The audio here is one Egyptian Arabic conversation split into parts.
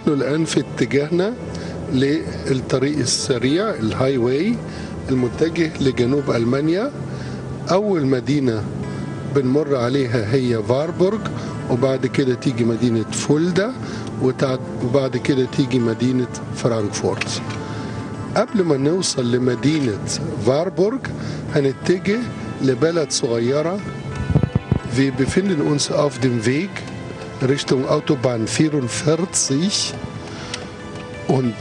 نحن الآن في اتجاهنا للطريق السريع الهاي واي المتجه لجنوب ألمانيا أول مدينة بنمر عليها هي فاربورغ وبعد كده تيجي مدينة فولدا وبعد كده تيجي مدينة فرانكفورت قبل ما نوصل لمدينة فاربورغ هنتجه لبلد صغيرة Wir befinden uns auf dem Weg Richtung Autobahn 44 und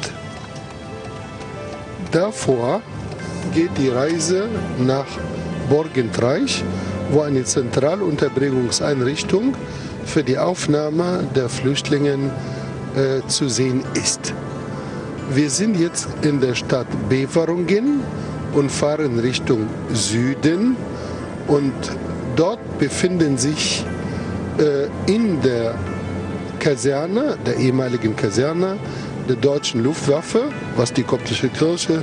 davor geht die Reise nach Borgentreich, wo eine Zentralunterbringungseinrichtung für die Aufnahme der Flüchtlinge äh, zu sehen ist. Wir sind jetzt in der Stadt Beverungen und fahren Richtung Süden und dort befinden sich äh, in der Kaserne, der ehemaligen Kaserne der deutschen Luftwaffe, was die koptische Kirche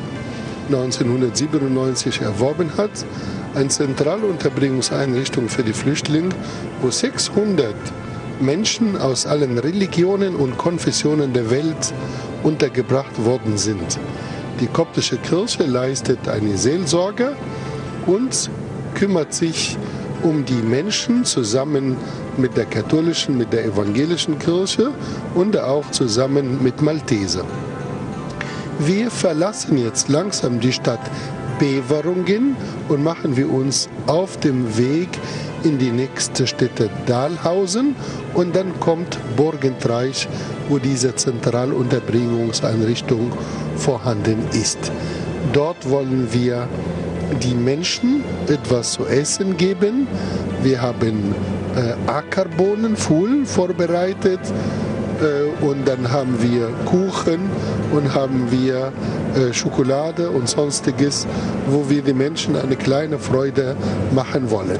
1997 erworben hat, eine Zentralunterbringungseinrichtung für die Flüchtlinge, wo 600 Menschen aus allen Religionen und Konfessionen der Welt untergebracht worden sind. Die koptische Kirche leistet eine Seelsorge und kümmert sich um die Menschen zusammen mit der katholischen, mit der evangelischen Kirche und auch zusammen mit Malteser. Wir verlassen jetzt langsam die Stadt Beverungen und machen wir uns auf dem Weg in die nächste Stätte Dahlhausen und dann kommt Borgentreich, wo diese Zentralunterbringungseinrichtung vorhanden ist. Dort wollen wir die Menschen etwas zu essen geben. Wir haben äh, Ackerbohnen, Fuhl vorbereitet äh, und dann haben wir Kuchen und haben wir äh, Schokolade und sonstiges, wo wir den Menschen eine kleine Freude machen wollen.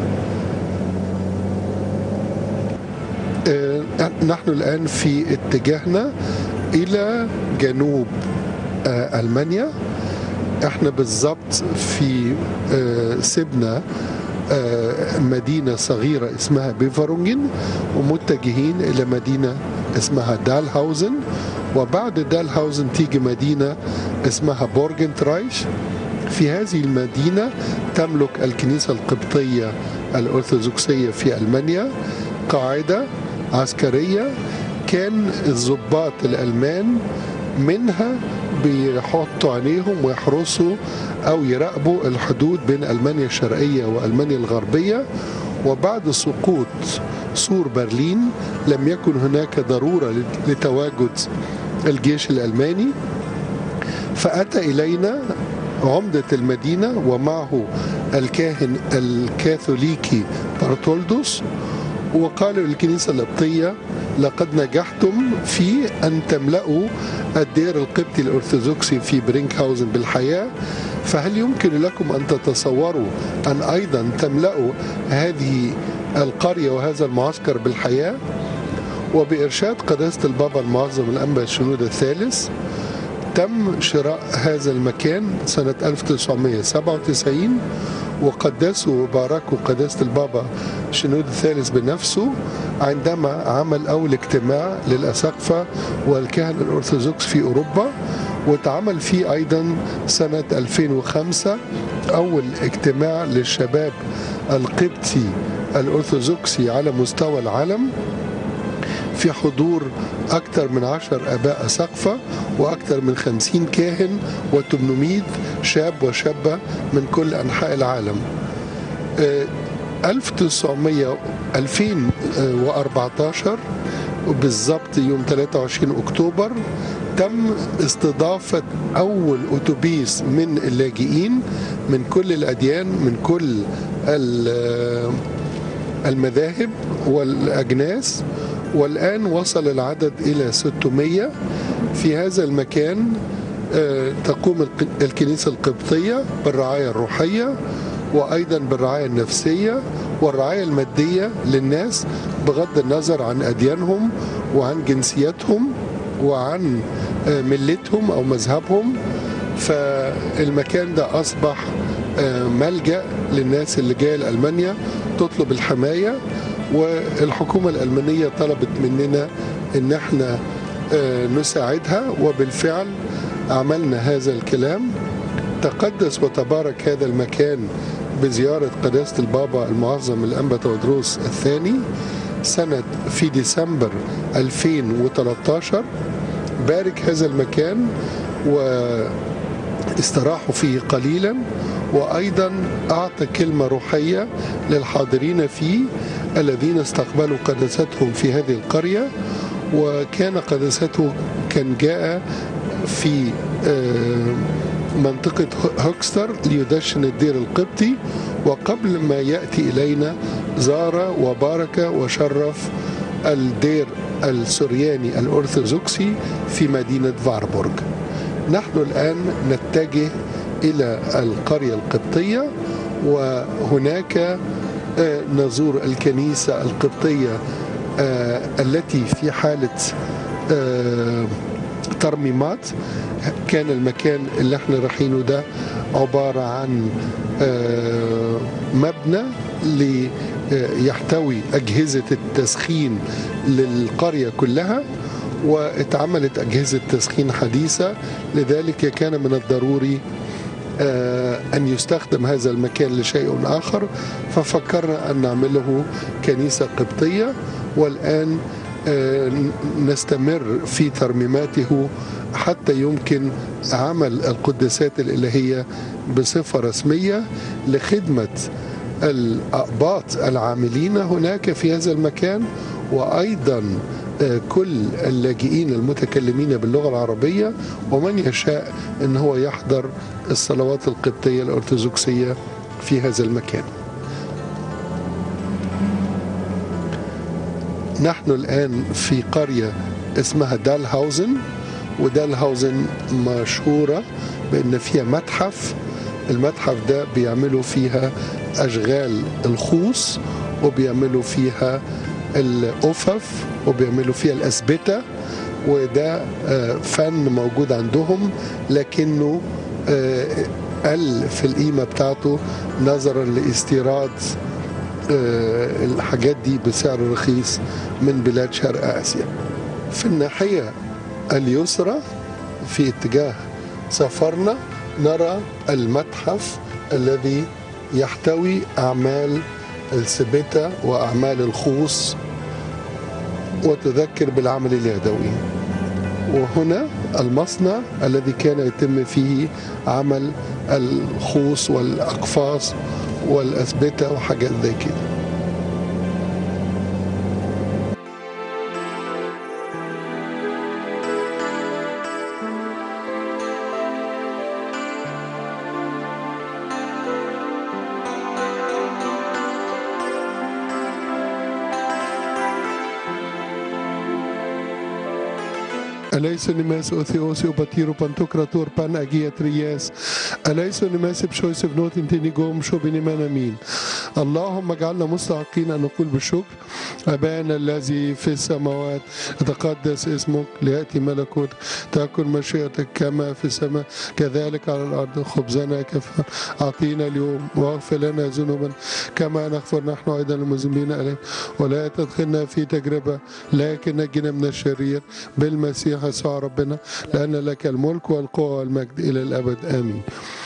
نحن الآن في اتجاهنا إلى جنوب ألمانيا احنا بالضبط في سيبنا مدينة صغيرة اسمها بيفرونجن ومتجهين إلى مدينة اسمها دالهاوزن وبعد دالهاوزن تيجي مدينة اسمها بورجنترايش في هذه المدينة تملك الكنيسة القبطية الأرثوذكسية في ألمانيا قاعدة عسكرية كان الضباط الألمان منها بيحطوا عينيهم ويحرسوا أو يراقبوا الحدود بين ألمانيا الشرقية وألمانيا الغربية وبعد سقوط سور برلين لم يكن هناك ضرورة لتواجد الجيش الألماني فأتى إلينا عمدة المدينة ومعه الكاهن الكاثوليكي بارتولدوس وقالوا للكنيسة القبطية لقد نجحتم في أن تملأوا الدير القبطي الأرثوذكسي في برينكهاوزن بالحياة فهل يمكن لكم أن تتصوروا أن أيضا تملأوا هذه القرية وهذا المعسكر بالحياة وبإرشاد قداسة البابا المعظم الأنبا الشنود الثالث تم شراء هذا المكان سنة 1997 وقدسوا وباركوا قداسة البابا شنود الثالث بنفسه عندما عمل أول اجتماع للأساقفة والكهنة الأرثوذكس في أوروبا واتعمل فيه أيضا سنة 2005 أول اجتماع للشباب القبطي الأرثوذكسي على مستوى العالم في حضور أكثر من عشر أباء سقفة وأكثر من خمسين كاهن و800 شاب وشابة من كل أنحاء العالم 1900 2014 وبالضبط يوم 23 أكتوبر تم استضافة أول أتوبيس من اللاجئين من كل الأديان من كل المذاهب والأجناس والآن وصل العدد إلى 600 في هذا المكان تقوم الكنيسة القبطية بالرعاية الروحية وأيضا بالرعاية النفسية والرعاية المادية للناس بغض النظر عن أديانهم وعن جنسيتهم وعن ملتهم أو مذهبهم فالمكان ده أصبح ملجأ للناس اللي جاية لألمانيا تطلب الحماية والحكومة الألمانية طلبت مننا إن احنا آه، نساعدها وبالفعل عملنا هذا الكلام تقدس وتبارك هذا المكان بزيارة قداسة البابا المعظم الأنبا تودروس الثاني سنة في ديسمبر 2013 بارك هذا المكان واستراحوا فيه قليلا وأيضا أعطى كلمة روحية للحاضرين فيه الذين استقبلوا قداستهم في هذه القرية وكان قداسته كان جاء في آه، منطقة هوكستر ليدشن الدير القبطي وقبل ما يأتي إلينا زار وبارك وشرف الدير السورياني الأرثوذكسي في مدينة فاربورغ نحن الآن نتجه إلى القرية القبطية وهناك آه، نزور الكنيسة القبطية آه، التي في حالة آه، ترميمات كان المكان اللي احنا رايحينه ده عبارة عن آه، مبنى لي- آه، يحتوي أجهزة التسخين للقرية كلها واتعملت أجهزة تسخين حديثة لذلك كان من الضروري آه، أن يستخدم هذا المكان لشيء آخر ففكرنا أن نعمله كنيسة قبطية والآن آه، نستمر في ترميماته حتى يمكن عمل القداسات الإلهية بصفة رسمية لخدمة الأقباط العاملين هناك في هذا المكان وأيضا آه، كل اللاجئين المتكلمين باللغة العربية ومن يشاء أن هو يحضر الصلوات القبطية الأرثوذكسية في هذا المكان نحن الآن في قرية اسمها دالهاوزن ودالهاوزن مشهورة بأن فيها متحف المتحف ده بيعملوا فيها أشغال الخوص وبيعملوا فيها الأفف وبيعملوا فيها الأسبتة وده آه، فن موجود عندهم لكنه آه، قل في القيمة بتاعته نظرا لاستيراد آه، الحاجات دي بسعر رخيص من بلاد شرق آسيا في الناحية اليسرى في اتجاه سفرنا نرى المتحف الذي يحتوي أعمال السبتة وأعمال الخوص وتذكر بالعمل اليدوي وهنا المصنع الذي كان يتم فيه عمل الخوص والأقفاص والأسبتة وحاجات زي كده أليس نماس أوثيوسي وباتيرو بانتوكراتور بان أجيا ترياس أليس نماس بشويس بنوت انتني جوم شو بنمان أمين اللهم اجعلنا مستحقين أن نقول بالشكر أبانا الذي في السماوات يتقدس اسمك ليأتي ملكوت تكن مشيئتك كما في السماء كذلك على الأرض خبزنا كفا أعطينا اليوم واغفر لنا ذنوبنا كما نغفر نحن أيضا المذنبين إليك ولا تدخلنا في تجربة لكن نجنا من الشرير بالمسيح يسوع ربنا لأن لك الملك والقوة والمجد إلى الأبد آمين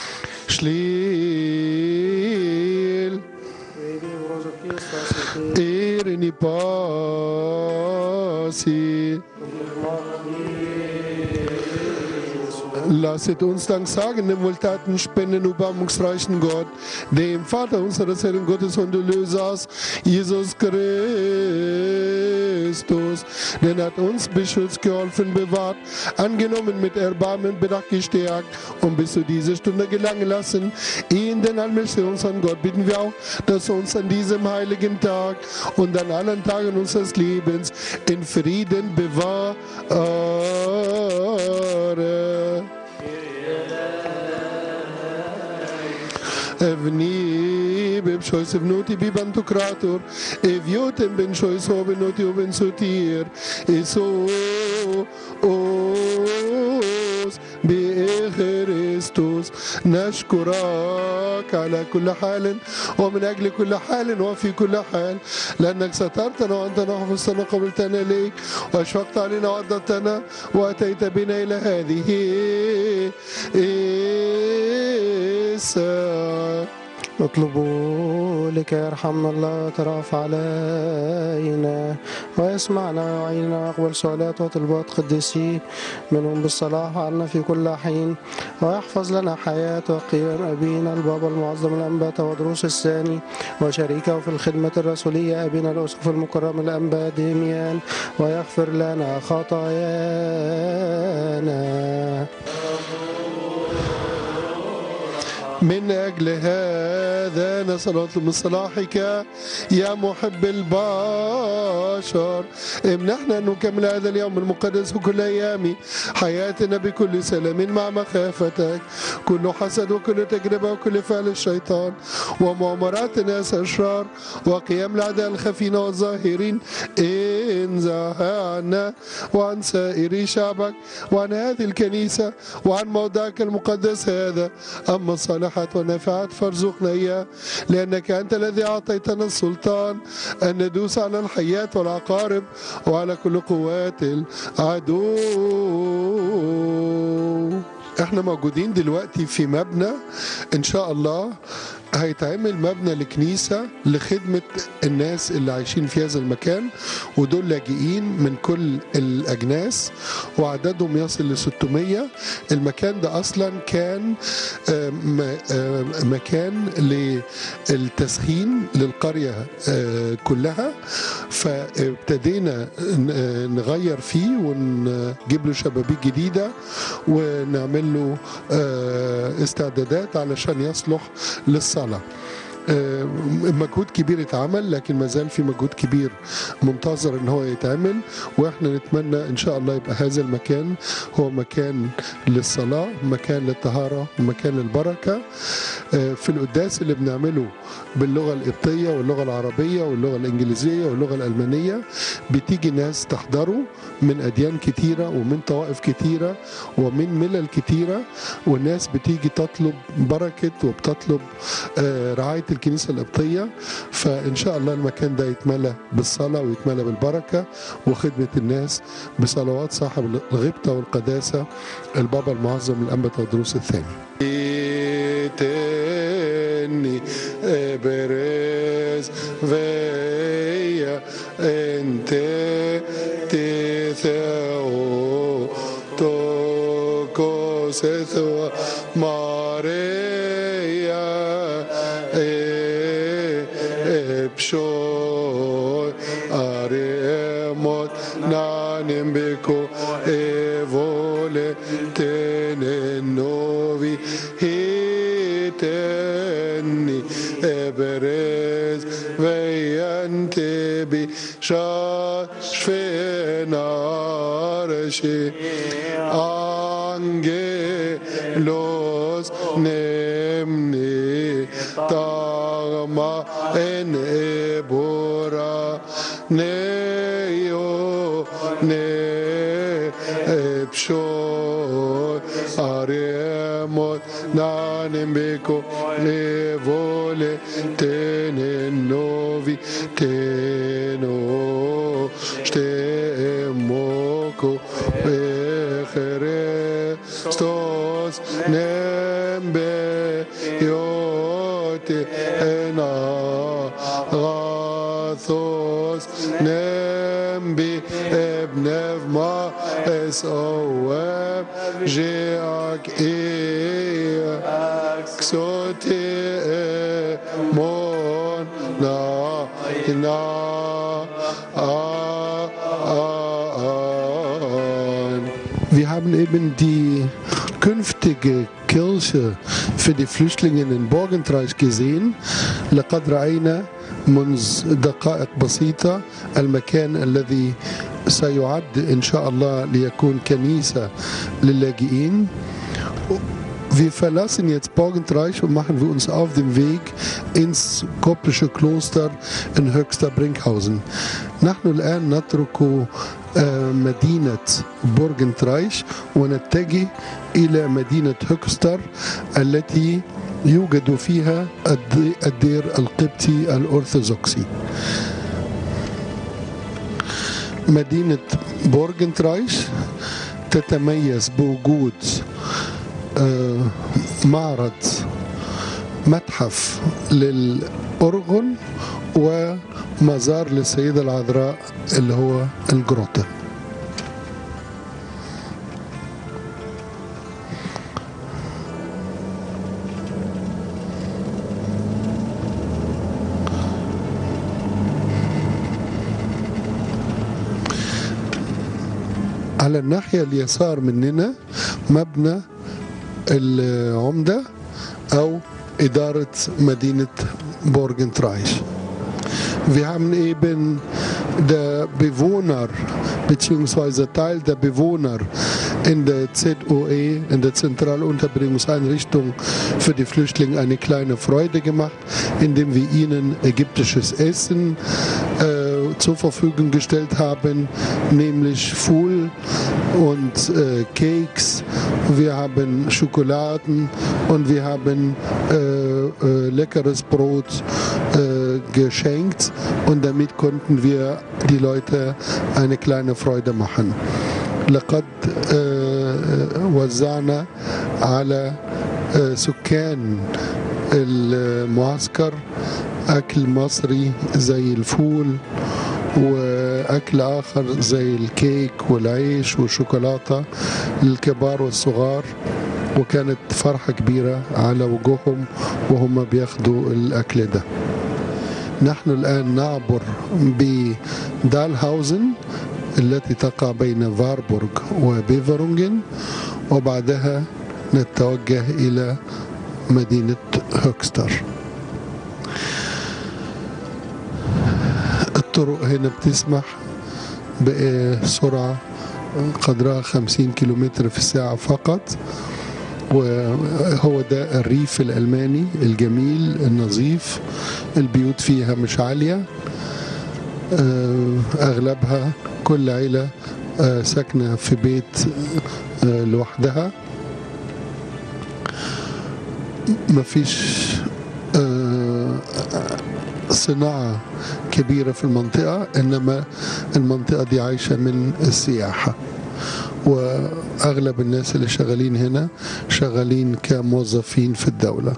شليل إيرني باسي Lasset uns Dank sagen, dem Wohltaten spenden, Ubarmungsreichen Gott, dem Vater unseres Herrn Gottes und Erlösers, Jesus Christus, denn er hat uns beschützt, geholfen, bewahrt, angenommen, mit Erbarmen, Bedacht gestärkt und bis zu dieser Stunde gelangen lassen. In den allmächtigen unseren Gott bitten wir auch, dass er uns an diesem heiligen Tag und an allen Tagen unseres Lebens in Frieden bewahre. Evni bib shoys evnuti bibam tu krator eviotem ben shoys hobenoti oben sotir eso os خريستوس نشكرك على كل حال ومن أجل كل حال وفي كل حال لأنك سترتنا وأنت نحفظتنا قبلتنا إليك وأشفقت علينا وأدتنا وأتيت بنا إلى هذه الساعة اطلبوا لك يرحمنا الله ويترأف علينا ويسمعنا ويعيننا ويقبل سؤالات وطلبات قديسيه منهم بالصلاح عنا في كل حين ويحفظ لنا حياة وقيام أبينا البابا المعظم الأنبات ودروس الثاني وشريكه في الخدمة الرسولية أبينا الأسقف المكرم الأنبا ديميان ويغفر لنا خطايانا من أجل هذا نسأل ونطلب من صلاحك يا محب البشر امنحنا أن نكمل هذا اليوم المقدس وكل أيام حياتنا بكل سلام مع مخافتك كل حسد وكل تجربة وكل فعل الشيطان ومؤامرات الناس أشرار وقيام الأعداء الخفين والظاهرين انزعها عنا وعن سائر شعبك وعن هذه الكنيسة وعن موضعك المقدس هذا أما الصالحات والنافعات فارزقنا إياه لأنك أنت الذي أعطيتنا السلطان أن ندوس على الحيات والعقارب وعلى كل قوات العدو احنا موجودين دلوقتي في مبنى ان شاء الله هيتعمل مبنى لكنيسة لخدمة الناس اللي عايشين في هذا المكان ودول لاجئين من كل الأجناس وعددهم يصل ل 600 المكان ده أصلا كان آه، م- آه، مكان للتسخين للقرية آه، كلها فابتدينا ن- آه، نغير فيه ونجيب له شبابيك جديدة ونعمل له آه، استعدادات علشان يصلح للصلاة آه، مجهود كبير اتعمل لكن ما زال في مجهود كبير منتظر ان هو يتعمل واحنا نتمنى ان شاء الله يبقى هذا المكان هو مكان للصلاه مكان للطهاره ومكان للبركه آه، في القداس اللي بنعمله باللغه القبطيه واللغه العربيه واللغه الانجليزيه واللغه الالمانيه بتيجي ناس تحضروا من اديان كتيره ومن طوائف كتيره ومن ملل كتيره والناس بتيجي تطلب بركه وبتطلب آه، رعايه الكنيسه القبطيه فان شاء الله المكان ده يتملى بالصلاه ويتملى بالبركه وخدمه الناس بصلوات صاحب الغبطه والقداسه البابا المعظم الانبا تودروس الثاني. تاني ابرز فيا انت تثاو توكو ستوا ماريا ابشوي اريموت نانم بكو ايفولي تننوفي هيتني ابرز وينتبي شاش في نارشي angelos nemni tagma en ebora neyo ne epshoy aremot nanem beko levole tenen novi teno stemoko Christos nembe yote ena rathos nembi ebnev ma es oem jeak e xote mon na na a a an wir haben eben die künftige Kirche für die Flüchtlinge in Borgentreich gesehen. لقد رأينا منذ دقائق بسيطة المكان الذي سيعد إن شاء الله ليكون كنيسة للاجئين Wir verlassen jetzt Borgentreich und machen wir uns auf den Weg ins koptische Kloster in Höxter Brinkhausen. نحن الآن نترك آه، مدينة بورغنترايش ونتجه إلى مدينة هوكستر التي يوجد فيها الد- الدير القبطي الأرثوذكسي مدينة بورغنترايش تتميز بوجود آه، معرض متحف للأرغن ومزار للسيدة العذراء اللي هو الجروتا على الناحية اليسار مننا مبنى العمدة أو إدارة مدينة بورغنترايش. Wir haben eben der Bewohner beziehungsweise Teil der Bewohner in der ZOE, in der Zentralunterbringungseinrichtung für die Flüchtlinge eine kleine Freude gemacht, indem wir ihnen ägyptisches Essen äh, zur Verfügung gestellt haben, nämlich Foul und äh, Cakes. Wir haben Schokoladen und wir haben äh, äh, leckeres Brot äh, geschenkt und damit konnten wir die Leute eine kleine Freude machen. لقد آه، وزعنا على آه، سكان المعسكر أكل مصري زي الفول وأكل آخر زي الكيك والعيش والشوكولاتة للكبار والصغار وكانت فرحة كبيرة على وجوههم وهم بياخدوا الأكل ده نحن الآن نعبر بدالهاوزن التي تقع بين فاربورغ وبيفرونجن وبعدها نتوجه إلى مدينة هوكستر الطرق هنا بتسمح بسرعة قدرها 50 كيلومتر في الساعة فقط وهو ده الريف الألماني الجميل النظيف البيوت فيها مش عالية آه، أغلبها كل عيلة آه، ساكنة في بيت آه، لوحدها مفيش آه، صناعة كبيرة في المنطقة إنما المنطقة دي عايشة من السياحة وأغلب الناس اللي شغالين هنا شغالين كموظفين في الدولة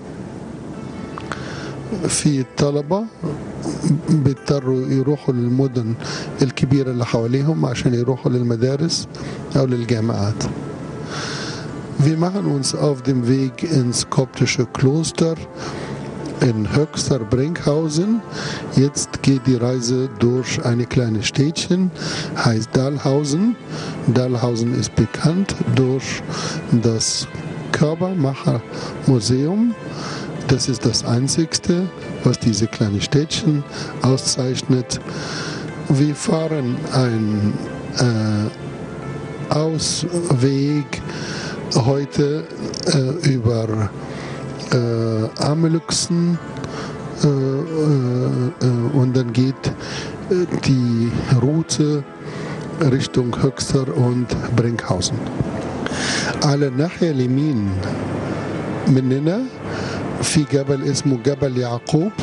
في الطلبة بيضطروا يروحوا للمدن الكبيرة اللي حواليهم عشان يروحوا للمدارس أو للجامعات Wir machen uns auf dem Weg ins koptische Kloster in Höxter Brinkhausen. Jetzt geht die Reise durch eine kleine Städtchen, heißt Dahlhausen. Dahlhausen ist bekannt durch das Körpermachermuseum. Das ist das einzigste, was diese kleine Städtchen auszeichnet. Wir fahren einen äh, Ausweg heute äh, über äh, Ameluxen äh, äh, und dann geht äh, die Route Richtung Höxter und Brinkhausen. على الناحية اليمين مننا في جبل اسمه جبل يعقوب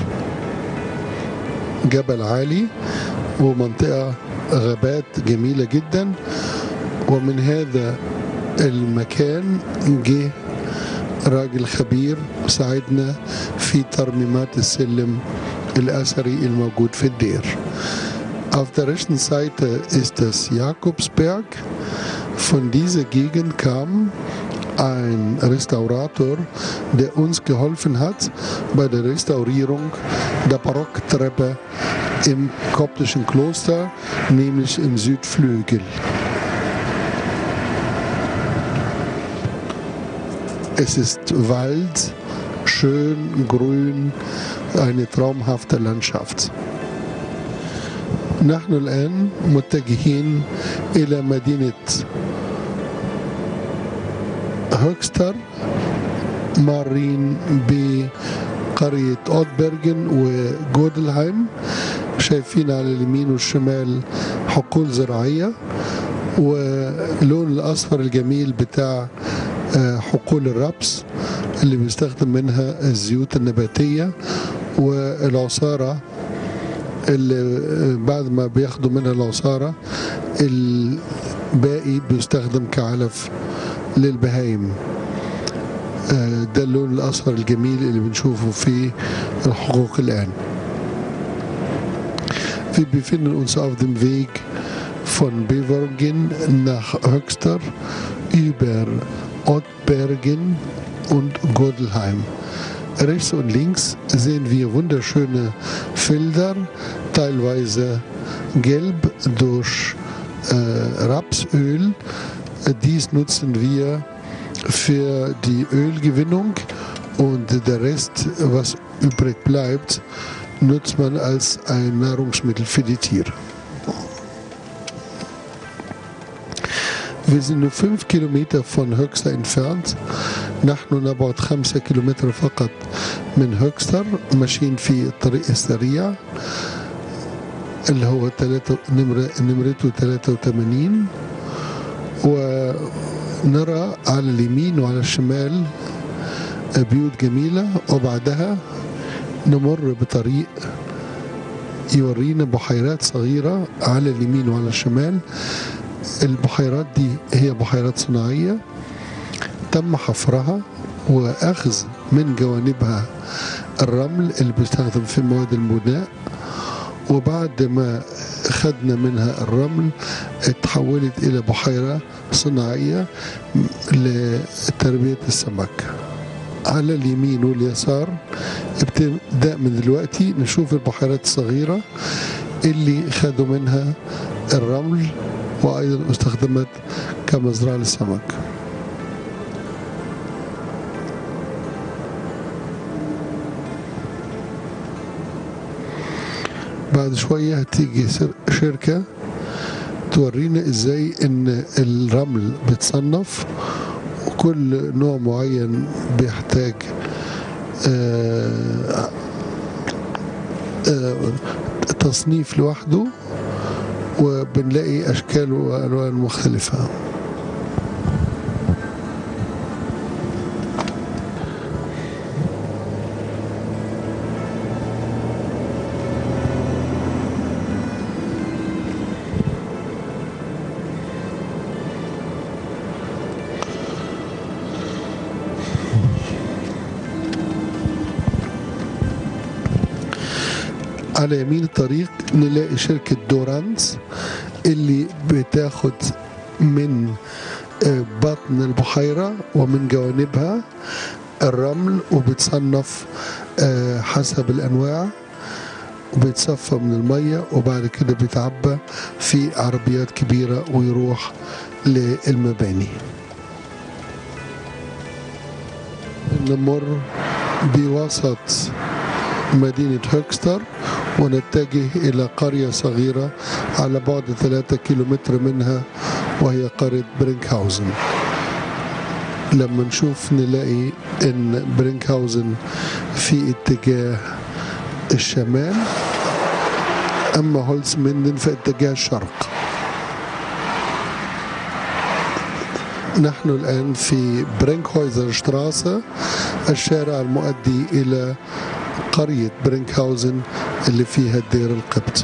جبل عالي ومنطقة غابات جميلة جدا ومن هذا المكان جه راجل خبير ساعدنا في ترميمات السلم الأثري الموجود في الدير Auf der rechten Seite ist das Jakobsberg. Von dieser Gegend kam ein Restaurator, der uns geholfen hat bei der Restaurierung der Barocktreppe im koptischen Kloster, nämlich im Südflügel. Es ist Wald, schön, grün, eine traumhafte Landschaft. نحن الآن متجهين إلى مدينة هوكستر مارين بقرية أوتبرجن وجودلهايم شايفين على اليمين والشمال حقول زراعية واللون الأصفر الجميل بتاع آه، حقول الربس اللي بيستخدم منها الزيوت النباتية والعصارة اللي بعد ما بياخدوا منها العصارة الباقي بيستخدم كعلف للبهايم آه، ده اللون الأصفر الجميل اللي بنشوفه في الحقوق الآن Wir befinden uns auf dem Weg von Bevergen nach Höxter über Ottbergen und Godelheim. Rechts und links sehen wir wunderschöne Felder, teilweise gelb durch äh, Rapsöl. Dies nutzen wir für die Ölgewinnung und der Rest, was übrig bleibt, nutzt man als ein Nahrungsmittel für die Tiere. Wir sind nur fünf Kilometer von Höxter entfernt. نحن نبعد خمسة كيلومتر فقط من هوكستر ماشيين في الطريق السريع اللي هو تلاتة نمرة نمرته 83 ونرى على اليمين وعلى الشمال بيوت جميلة وبعدها نمر بطريق يورينا بحيرات صغيرة على اليمين وعلى الشمال البحيرات دي هي بحيرات صناعية تم حفرها وأخذ من جوانبها الرمل اللي بيستخدم في مواد البناء وبعد ما خدنا منها الرمل اتحولت إلى بحيرة صناعية لتربية السمك على اليمين واليسار ابتداء من دلوقتي نشوف البحيرات الصغيرة اللي خدوا منها الرمل وأيضا استخدمت كمزرعة للسمك بعد شوية هتيجي سر- شركة تورينا ازاي ان الرمل بتصنف وكل نوع معين بيحتاج آه، آه، تصنيف لوحده وبنلاقي اشكال والوان مختلفه على يمين الطريق نلاقي شركة دورانس اللي بتاخد من آه، بطن البحيرة ومن جوانبها الرمل وبتصنف آه، حسب الأنواع وبيتصفى من المية وبعد كده بيتعبى في عربيات كبيرة ويروح للمباني نمر بوسط مدينة هوكستر ونتجه إلى قرية صغيرة على بعد ثلاثة كيلومتر منها وهي قرية برينكهاوزن لما نشوف نلاقي ان برينكهاوزن في اتجاه الشمال اما هولزمندن في اتجاه الشرق نحن الآن في برينكهويزر شتراسة الشارع المؤدي إلى قرية برينكهاوزن اللي فيها الدير القبطي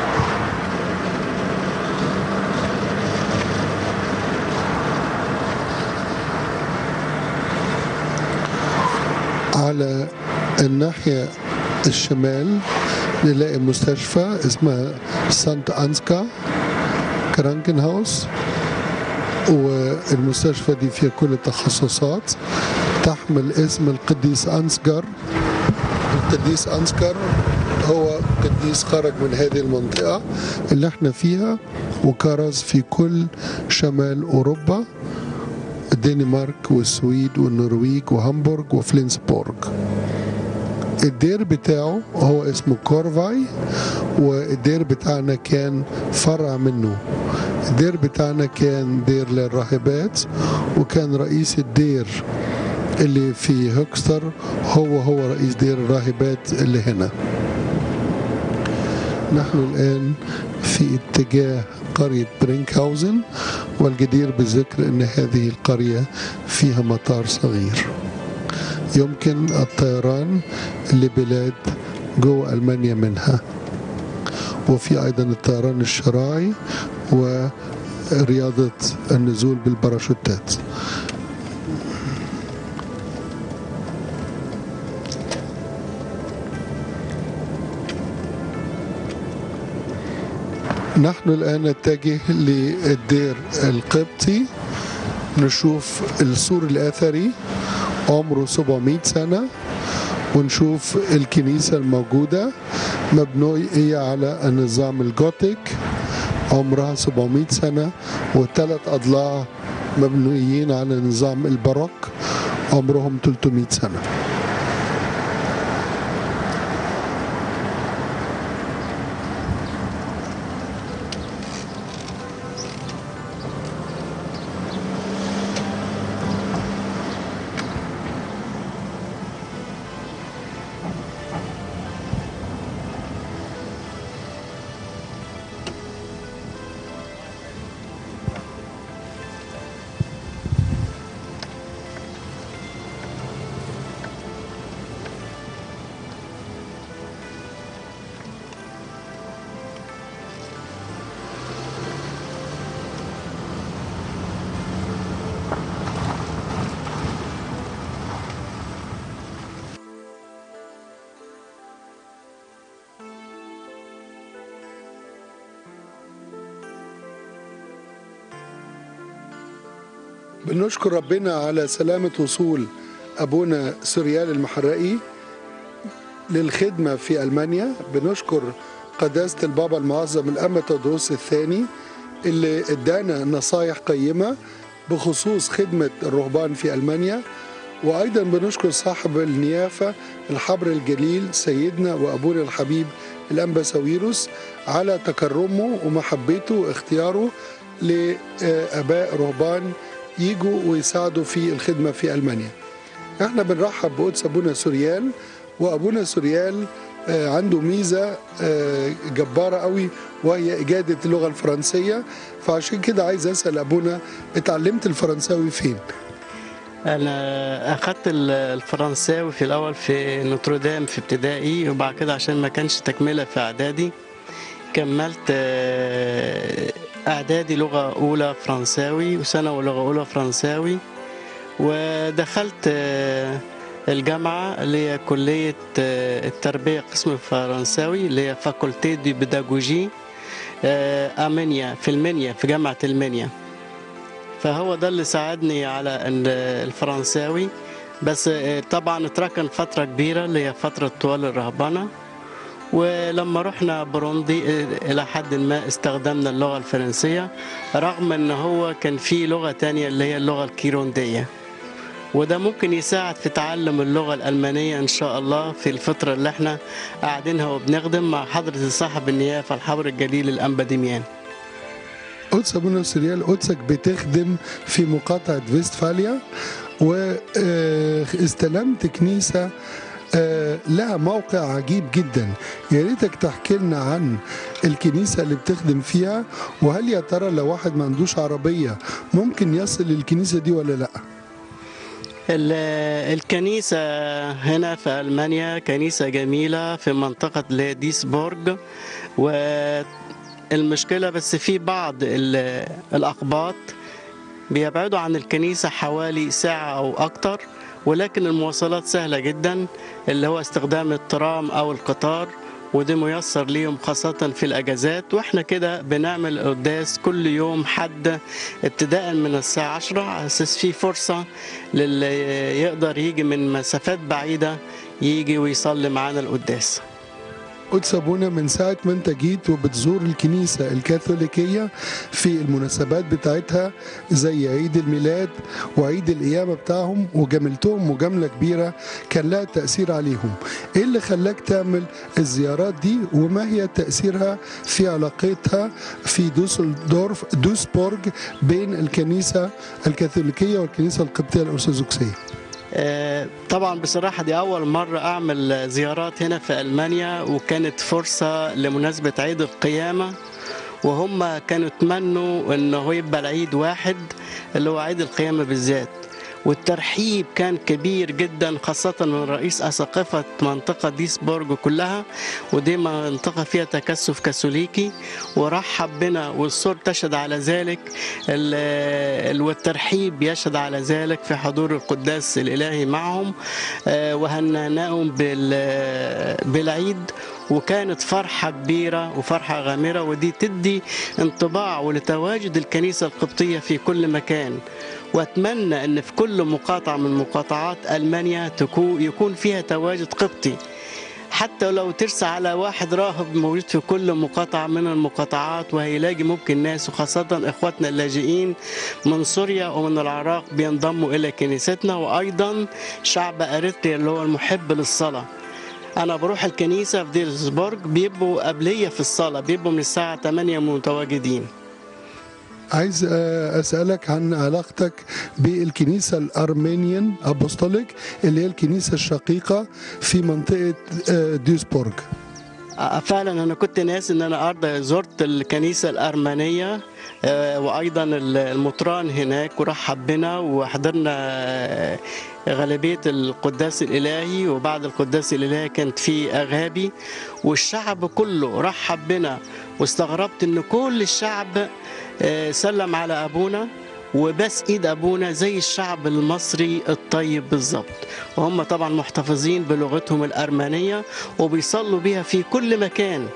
على الناحية الشمال نلاقي مستشفى اسمها سانت أنسكا كرانكن هاوس والمستشفى دي فيها كل التخصصات تحمل اسم القديس أنسجر القديس أنسكر هو قديس خرج من هذه المنطقة اللي احنا فيها وكرز في كل شمال أوروبا الدنمارك والسويد والنرويج وهامبورغ وفلينسبورغ الدير بتاعه هو اسمه كورفاي والدير بتاعنا كان فرع منه الدير بتاعنا كان دير للراهبات وكان رئيس الدير اللي في هوكستر هو هو رئيس دير الراهبات اللي هنا نحن الآن في اتجاه قرية برينكهاوزن والجدير بالذكر أن هذه القرية فيها مطار صغير يمكن الطيران لبلاد جوه ألمانيا منها وفي أيضا الطيران الشراعي ورياضة النزول بالباراشوتات نحن الآن نتجه للدير القبطي نشوف السور الأثري عمره 700 سنة ونشوف الكنيسة الموجودة مبنية على النظام الجوتيك عمرها 700 سنة وثلاث أضلاع مبنيين على نظام الباروك عمرهم 300 سنة بنشكر ربنا على سلامة وصول أبونا سوريال المحرقي للخدمة في ألمانيا بنشكر قداسة البابا المعظم الأمة تدروس الثاني اللي ادانا نصايح قيمة بخصوص خدمة الرهبان في ألمانيا وأيضا بنشكر صاحب النيافة الحبر الجليل سيدنا وأبونا الحبيب الأنبا ساويروس على تكرمه ومحبته واختياره لآباء رهبان يجوا ويساعدوا في الخدمة في ألمانيا احنا بنرحب بقدس أبونا سوريال وأبونا سوريال عنده ميزة جبارة قوي وهي إجادة اللغة الفرنسية فعشان كده عايز أسأل أبونا اتعلمت الفرنساوي فين؟ انا اخدت الفرنساوي في الاول في نوتردام في ابتدائي وبعد كده عشان ما كانش تكمله في اعدادي كملت اعدادي لغه اولى فرنساوي وثانوي لغه اولى فرنساوي ودخلت الجامعة اللي هي كلية التربية قسم الفرنساوي اللي هي فاكولتي دي بيداغوجي أمنيا في المنيا في جامعة المنيا فهو ده اللي ساعدني على الفرنساوي بس طبعا اتركن فترة كبيرة اللي هي فترة طوال الرهبنة ولما رحنا بروندي إلى حد ما استخدمنا اللغة الفرنسية رغم أن هو كان في لغة تانية اللي هي اللغة الكيروندية وده ممكن يساعد في تعلم اللغة الألمانية إن شاء الله في الفترة اللي احنا قاعدينها وبنخدم مع حضرة صاحب النيافة الحبر الجليل الأنبا دميان قدس أبونا سريال قدسك بتخدم في مقاطعة فيستفاليا واستلمت كنيسة لها موقع عجيب جدا يا ريتك تحكي لنا عن الكنيسة اللي بتخدم فيها وهل يا ترى لو واحد ما عندوش عربية ممكن يصل للكنيسة دي ولا لأ؟ الكنيسة هنا في ألمانيا كنيسة جميلة في منطقة ديسبورج والمشكلة بس في بعض الأقباط بيبعدوا عن الكنيسة حوالي ساعة أو أكتر ولكن المواصلات سهلة جدا اللي هو استخدام الترام أو القطار وده ميسر ليهم خاصة في الأجازات وإحنا كده بنعمل قداس كل يوم حد ابتداء من الساعة 10 على أساس في فرصة للي يقدر يجي من مسافات بعيدة يجي ويصلي معانا القداس قدس ابونا من ساعه ما انت جيت وبتزور الكنيسه الكاثوليكيه في المناسبات بتاعتها زي عيد الميلاد وعيد القيامه بتاعهم وجاملتهم مجامله كبيره كان لها تاثير عليهم ايه اللي خلاك تعمل الزيارات دي وما هي تاثيرها في علاقتها في دوسلدورف دوسبورج بين الكنيسه الكاثوليكيه والكنيسه القبطيه الارثوذكسيه آه، طبعا بصراحة دي أول مرة أعمل زيارات هنا في ألمانيا وكانت فرصة لمناسبة عيد القيامة وهم كانوا يتمنوا إنه يبقى العيد واحد اللي هو عيد القيامة بالذات والترحيب كان كبير جدا خاصة من رئيس أساقفة منطقة ديسبورج كلها ودي منطقة فيها تكثف كاثوليكي ورحب بنا والصور تشهد على ذلك ال- ال- والترحيب يشهد على ذلك في حضور القداس الإلهي معهم آه، وهنأناهم بال- بالعيد وكانت فرحة كبيرة وفرحة غامرة ودي تدي انطباع ولتواجد الكنيسة القبطية في كل مكان واتمنى ان في كل مقاطعه من مقاطعات المانيا تكون يكون فيها تواجد قبطي حتى لو ترسى على واحد راهب موجود في كل مقاطعة من المقاطعات وهيلاقي ممكن ناس وخاصة إخواتنا اللاجئين من سوريا ومن العراق بينضموا إلى كنيستنا وأيضا شعب أريتريا اللي هو المحب للصلاة أنا بروح الكنيسة في ديرسبورج بيبقوا قبلية في الصلاة بيبقوا من الساعة 8 متواجدين عايز آه، اسالك عن علاقتك بالكنيسه الارمينيان ابوستوليك اللي هي الكنيسه الشقيقه في منطقه آه، ديسبورج آه، فعلا انا كنت ناس ان انا ارض زرت الكنيسه الارمنيه آه، وايضا المطران هناك ورحب بنا وحضرنا آه، غالبيه القداس الالهي وبعد القداس الالهي كانت في اغابي والشعب كله رحب بنا واستغربت ان كل الشعب آه، سلم على ابونا وبس ايد ابونا زي الشعب المصري الطيب بالظبط وهم طبعا محتفظين بلغتهم الارمنيه وبيصلوا بيها في كل مكان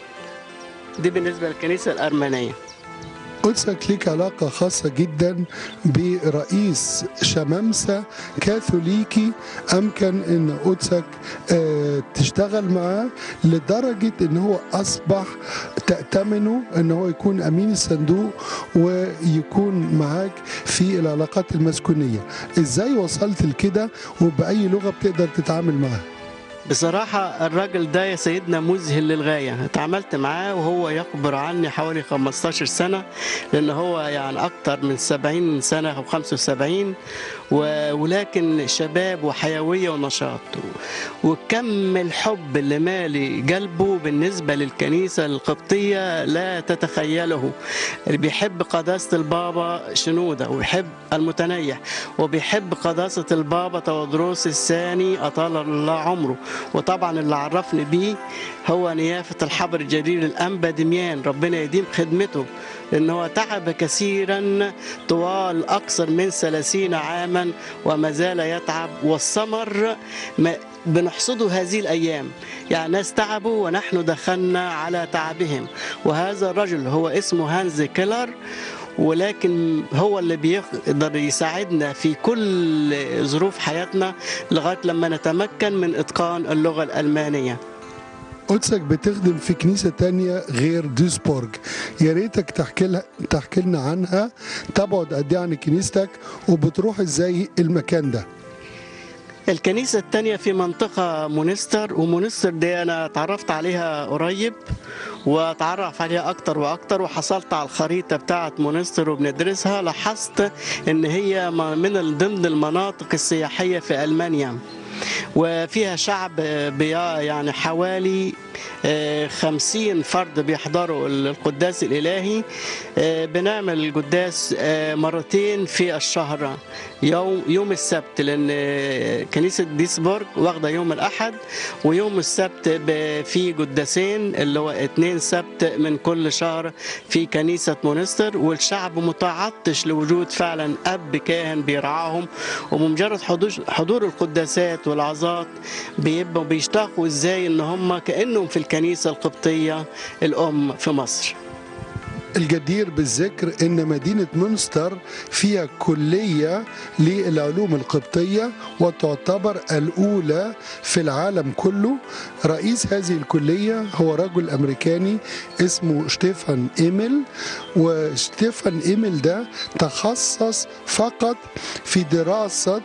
دي بالنسبه للكنيسه الارمنيه قدسك ليك علاقة خاصة جدا برئيس شمامسة كاثوليكي أمكن أن قدسك آه، تشتغل معاه لدرجة أن هو أصبح تأتمنه أن هو يكون أمين الصندوق ويكون معاك في العلاقات المسكونية إزاي وصلت لكده وبأي لغة بتقدر تتعامل معاه بصراحة الراجل ده يا سيدنا مذهل للغاية اتعاملت معاه وهو يكبر عني حوالي 15 سنة لأن هو يعني أكتر من 70 سنة أو 75 و- ولكن شباب وحيوية ونشاط وكم الحب اللي مالي قلبه بالنسبة للكنيسة القبطية لا تتخيله اللي بيحب قداسة البابا شنودة وبيحب المتنيح وبيحب قداسة البابا تودروس الثاني أطال الله عمره وطبعا اللي عرفني بيه هو نيافة الحبر الجليل الأنبا دميان ربنا يديم خدمته لأن هو تعب كثيرا طوال أكثر من ثلاثين عاما وما زال يتعب والثمر ما بنحصده هذه الأيام يعني ناس تعبوا ونحن دخلنا على تعبهم وهذا الرجل هو اسمه هانز كيلر ولكن هو اللي بيقدر يساعدنا في كل ظروف حياتنا لغاية لما نتمكن من إتقان اللغة الألمانية قدسك بتخدم في كنيسة تانية غير دوسبورج يا ريتك تحكي لها تحكي لنا عنها تبعد قد ايه عن كنيستك وبتروح ازاي المكان ده الكنيسة التانية في منطقة مونستر ومونستر دي أنا اتعرفت عليها قريب واتعرف عليها أكتر وأكتر وحصلت على الخريطة بتاعة مونستر وبندرسها لاحظت إن هي م- من ضمن المناطق السياحية في ألمانيا وفيها شعب بي- يعني حوالي آه، خمسين فرد بيحضروا القداس الإلهي آه، بنعمل القداس آه، مرتين في الشهر يوم يوم السبت لأن آه، كنيسة ديسبورج واخدة يوم الأحد ويوم السبت ب- في قداسين اللي هو اتنين سبت من كل شهر في كنيسة مونستر والشعب متعطش لوجود فعلا أب كاهن بيرعاهم وبمجرد حضور حضور القداسات والعظات بيبقوا بيشتاقوا ازاي ان هم كانهم في الكنيسه القبطيه الام في مصر الجدير بالذكر ان مدينة مونستر فيها كلية للعلوم القبطية وتعتبر الاولى في العالم كله رئيس هذه الكلية هو رجل امريكاني اسمه شتيفان ايميل وشتيفان ايميل ده تخصص فقط في دراسة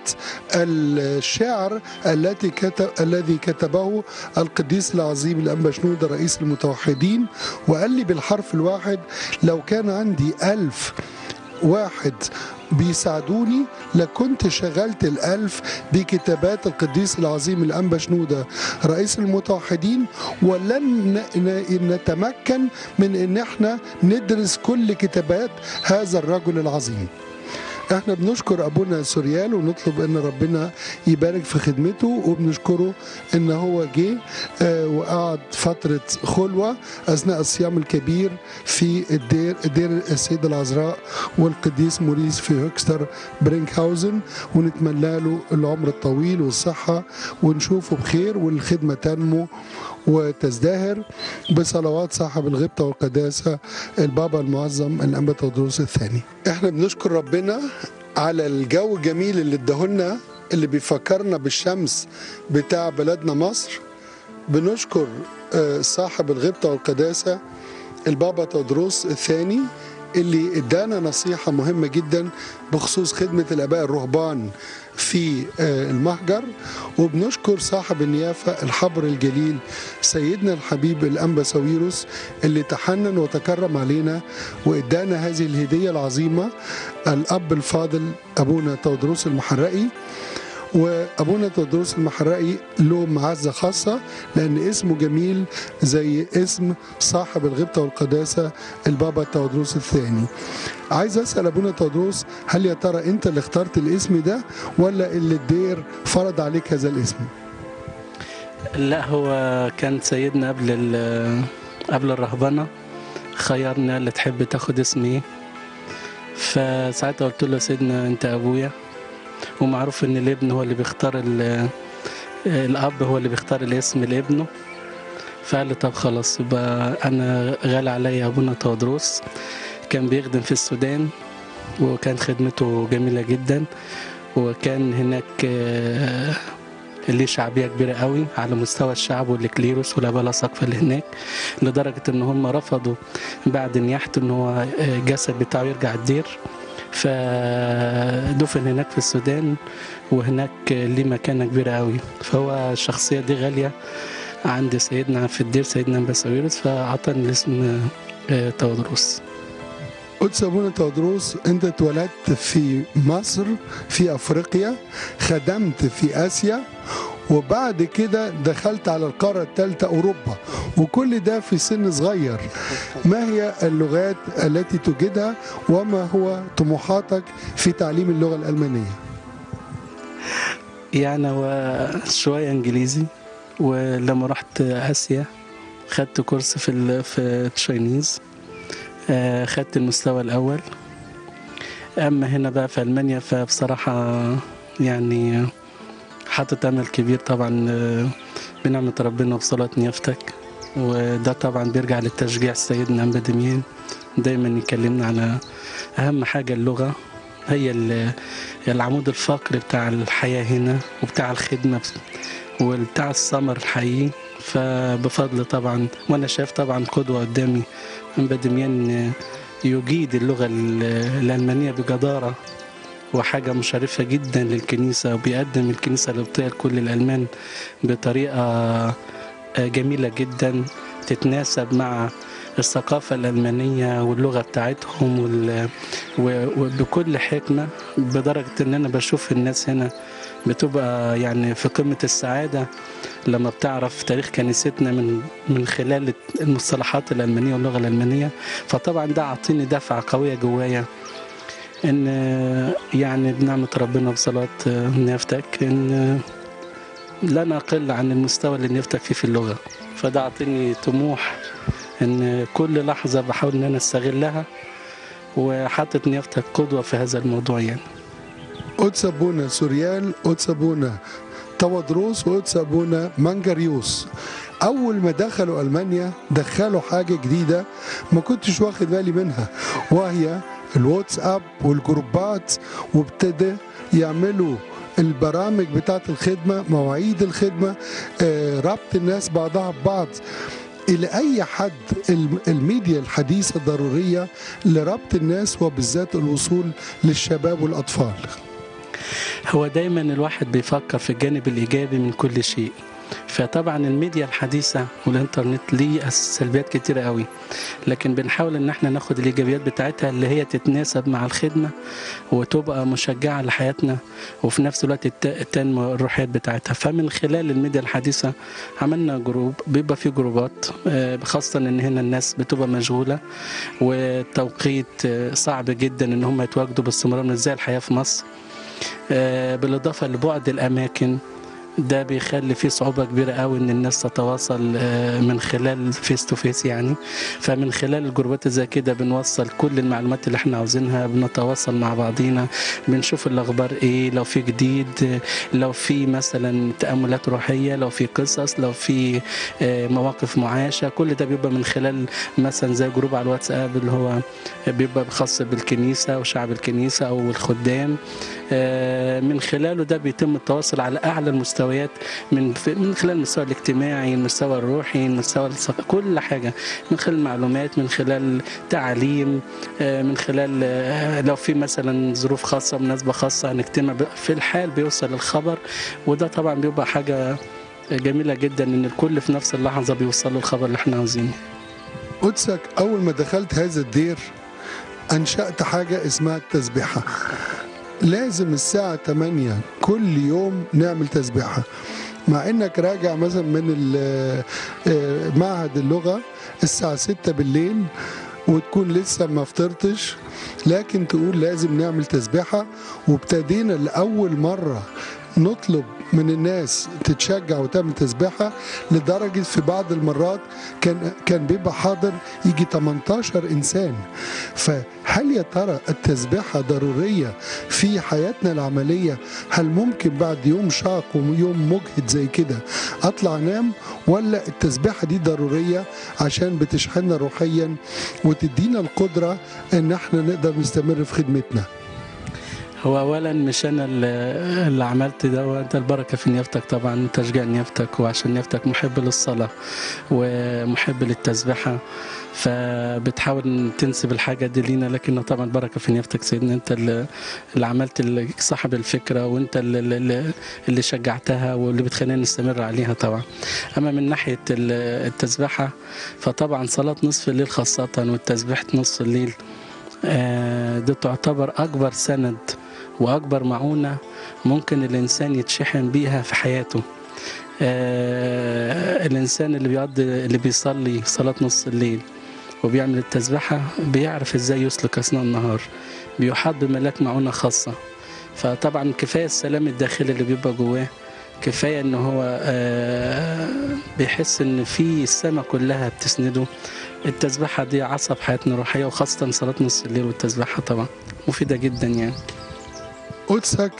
الشعر التي كتب الذي كتبه القديس العظيم الأنبا شنودة رئيس المتوحدين وقال لي بالحرف الواحد لو كان عندي ألف واحد بيساعدوني لكنت شغلت الألف بكتابات القديس العظيم الأنبا شنودة رئيس المتوحدين ولن ن- ن- نتمكن من ان احنا ندرس كل كتابات هذا الرجل العظيم احنا بنشكر ابونا سوريال ونطلب ان ربنا يبارك في خدمته وبنشكره ان هو جه آه، وقعد فتره خلوه اثناء الصيام الكبير في الدير دير السيده العذراء والقديس موريس في هوكستر برينكهاوزن ونتمنى له العمر الطويل والصحه ونشوفه بخير والخدمه تنمو وتزدهر بصلوات صاحب الغبطة والقداسة البابا المعظم الأنبا تودروس الثاني احنا بنشكر ربنا على الجو الجميل اللي اداهولنا اللي بيفكرنا بالشمس بتاع بلدنا مصر بنشكر آه، صاحب الغبطة والقداسة البابا تودروس الثاني اللي ادانا نصيحة مهمة جدا بخصوص خدمة الآباء الرهبان في آه، المهجر وبنشكر صاحب النيافة الحبر الجليل سيدنا الحبيب الأنبا ساويروس اللي تحنن وتكرم علينا وإدانا هذه الهدية العظيمة الأب الفاضل أبونا تودروس المحرقي وابونا تودروس المحرقي له معزه خاصه لان اسمه جميل زي اسم صاحب الغبطه والقداسه البابا تودروس الثاني. عايز اسال ابونا تودروس هل يا ترى انت اللي اخترت الاسم ده ولا اللي الدير فرض عليك هذا الاسم؟ لا هو كان سيدنا قبل ال- قبل الرهبنة خيرنا اللي تحب تاخد اسم ايه فساعتها قلت له يا سيدنا انت ابويا ومعروف ان الابن هو اللي بيختار ال- الاب هو اللي بيختار الاسم لابنه فقال لي طب خلاص يبقى انا غالي عليا ابونا تودروس كان بيخدم في السودان وكان خدمته جميلة جدا وكان هناك آه، ليه شعبيه كبيره قوي على مستوى الشعب والكليروس والاباء الاساقفه اللي هناك لدرجه ان هم رفضوا بعد نياحته ان هو الجسد بتاعه يرجع الدير فدفن هناك في السودان وهناك ليه مكانه كبيره قوي فهو الشخصيه دي غاليه عند سيدنا في الدير سيدنا بساويرس فاعطاني الاسم آه، تودروس قدس ابونا تودروس انت اتولدت في مصر في افريقيا خدمت في اسيا وبعد كده دخلت على القارة الثالثة أوروبا وكل ده في سن صغير ما هي اللغات التي تجدها وما هو طموحاتك في تعليم اللغة الألمانية يعني هو شوية انجليزي ولما رحت اسيا خدت كورس في ال في التشاينيز آه، خدت المستوى الاول اما هنا بقى في المانيا فبصراحة يعني حاطط امل كبير طبعا آه، بنعمة ربنا وبصلاة نيافتك وده طبعا بيرجع للتشجيع سيدنا أنبا دميان دايما يكلمنا على اهم حاجة اللغة هي ال- العمود الفقري بتاع الحياة هنا وبتاع الخدمة وبتاع الثمر الحقيقي فبفضل طبعا وانا شايف طبعا قدوة قدامي أنبا دميان يجيد اللغة ال- الألمانية بجدارة وحاجة مشرفة جدا للكنيسة وبيقدم الكنيسة القبطية لكل الألمان بطريقة آه، جميلة جدا تتناسب مع الثقافة الألمانية واللغة بتاعتهم وال... و- وبكل حكمة بدرجة إن أنا بشوف الناس هنا بتبقى يعني في قمة السعادة لما بتعرف تاريخ كنيستنا من من خلال المصطلحات الألمانية واللغة الألمانية فطبعا ده عطيني دفعة قوية جوايا إن يعني بنعمة ربنا بصلاة نيافتك إن لن أقل عن المستوى اللي نيافتك فيه في اللغة فده عطيني طموح إن كل لحظة بحاول إن أنا أستغلها وحاطط نيافتك قدوة في هذا الموضوع يعني قدس ابونا سوريال قدس ابونا تودروس وقدس ابونا مانجريوس اول ما دخلوا المانيا دخلوا حاجه جديده ما كنتش واخد بالي منها وهي الواتساب والجروبات وابتدى يعملوا البرامج بتاعت الخدمة مواعيد الخدمة آه، ربط الناس بعضها ببعض إلى أي حد الم- الميديا الحديثة ضرورية لربط الناس وبالذات الوصول للشباب والأطفال هو دايما الواحد بيفكر في الجانب الإيجابي من كل شيء فطبعا الميديا الحديثه والانترنت ليه سلبيات كتيره قوي لكن بنحاول ان احنا ناخد الايجابيات بتاعتها اللي هي تتناسب مع الخدمه وتبقى مشجعه لحياتنا وفي نفس الوقت الت- تنمو الروحيات بتاعتها فمن خلال الميديا الحديثه عملنا جروب بيبقى في جروبات آه، خاصه ان هنا الناس بتبقى مشغوله والتوقيت آه، صعب جدا ان هم يتواجدوا باستمرار مش زي الحياه في مصر آه، بالاضافه لبعد الاماكن ده بيخلي فيه صعوبة كبيرة قوي إن الناس تتواصل آه، من خلال فيس تو فيس يعني فمن خلال الجروبات زي كده بنوصل كل المعلومات اللي احنا عاوزينها بنتواصل مع بعضينا بنشوف الأخبار إيه لو في جديد آه، لو في مثلا تأملات روحية لو في قصص لو في آه، مواقف معاشة كل ده بيبقى من خلال مثلا زي جروب على الواتساب اللي هو بيبقى خاص بالكنيسة وشعب الكنيسة أو الخدام آه، من خلاله ده بيتم التواصل على اعلى المستويات من من خلال المستوى الاجتماعي المستوى الروحي المستوى الثق- كل حاجه من خلال معلومات من خلال تعليم آه، من خلال آه، لو في مثلا ظروف خاصه مناسبه خاصه هنجتمع ب- في الحال بيوصل الخبر وده طبعا بيبقى حاجه جميله جدا ان الكل في نفس اللحظه بيوصل له الخبر اللي احنا عاوزينه قدسك أول ما دخلت هذا الدير أنشأت حاجة اسمها التسبيحة لازم الساعة 8 كل يوم نعمل تسبيحة مع انك راجع مثلا من ال- آه، معهد اللغة الساعة 6 بالليل وتكون لسه ما فطرتش لكن تقول لازم نعمل تسبيحة وابتدينا لأول مرة نطلب من الناس تتشجع وتعمل تسبيحة لدرجة في بعض المرات كان كان بيبقى حاضر يجي 18 إنسان فهل يا ترى التسبيحة ضرورية في حياتنا العملية هل ممكن بعد يوم شاق ويوم مجهد زي كده أطلع أنام ولا التسبيحة دي ضرورية عشان بتشحننا روحيا وتدينا القدرة إن احنا نقدر نستمر في خدمتنا هو اولا مش انا اللي اللي عملت ده انت البركه في نيافتك طبعا تشجيع نيافتك وعشان نيافتك محب للصلاه ومحب للتسبيحه فبتحاول تنسب الحاجه دي لينا لكن طبعا البركه في نيافتك سيدنا انت اللي اللي عملت اللي صاحب الفكره وانت اللي, اللي, اللي شجعتها واللي بتخلينا نستمر عليها طبعا اما من ناحيه ال- التسبيحه فطبعا صلاه نصف الليل خاصه والتسبيحه نصف الليل آه، دي تعتبر اكبر سند واكبر معونه ممكن الانسان يتشحن بيها في حياته آه، الانسان اللي بيقضي اللي بيصلي صلاه نص الليل وبيعمل التسبيحه بيعرف ازاي يسلك اثناء النهار بيحاط بملاك معونه خاصه فطبعا كفايه السلام الداخلي اللي بيبقى جواه كفايه ان هو آه، بيحس ان في السماء كلها بتسنده التسبيحه دي عصب حياتنا الروحيه وخاصه صلاه نص الليل والتسبيحه طبعا مفيده جدا يعني قدسك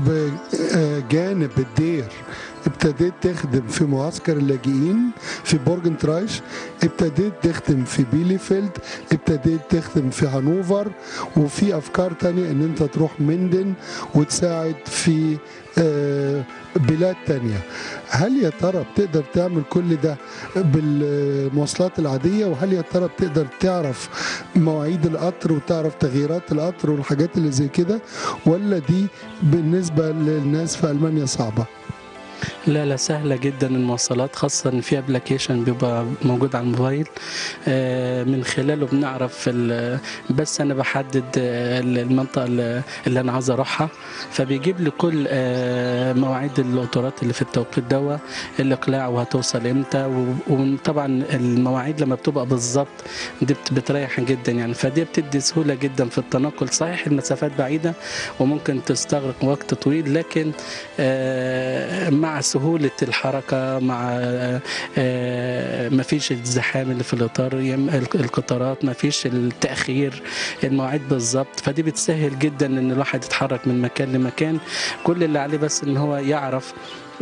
بجانب الدير ابتديت تخدم في معسكر اللاجئين في بورجن ترايش ابتديت تخدم في بيليفيلد ابتديت تخدم في هانوفر وفي افكار تانية ان انت تروح مندن وتساعد في آه، بلاد تانية هل يا ترى بتقدر تعمل كل ده بالمواصلات العادية وهل يا ترى بتقدر تعرف مواعيد القطر وتعرف تغييرات القطر والحاجات اللي زي كده ولا دي بالنسبة للناس في ألمانيا صعبة لا لا سهلة جدا المواصلات خاصة ان في ابلكيشن بيبقى موجود على الموبايل آه، من خلاله بنعرف ال- بس انا بحدد آه، المنطقة اللي اللي انا عاوز اروحها فبيجيب لي كل آه، مواعيد القطارات اللي في التوقيت دوا الاقلاع وهتوصل امتى و- وطبعا المواعيد لما بتبقى بالظبط دي بت- بتريح جدا يعني فدي بتدي سهولة جدا في التنقل صحيح المسافات بعيدة وممكن تستغرق وقت طويل لكن آه، مع سهولة الحركة مع آه، مفيش الزحام اللي في الإطار يم- القطارات مفيش التأخير المواعيد بالظبط فدي بتسهل جدا إن الواحد يتحرك من مكان لمكان كل اللي عليه بس إن هو يعرف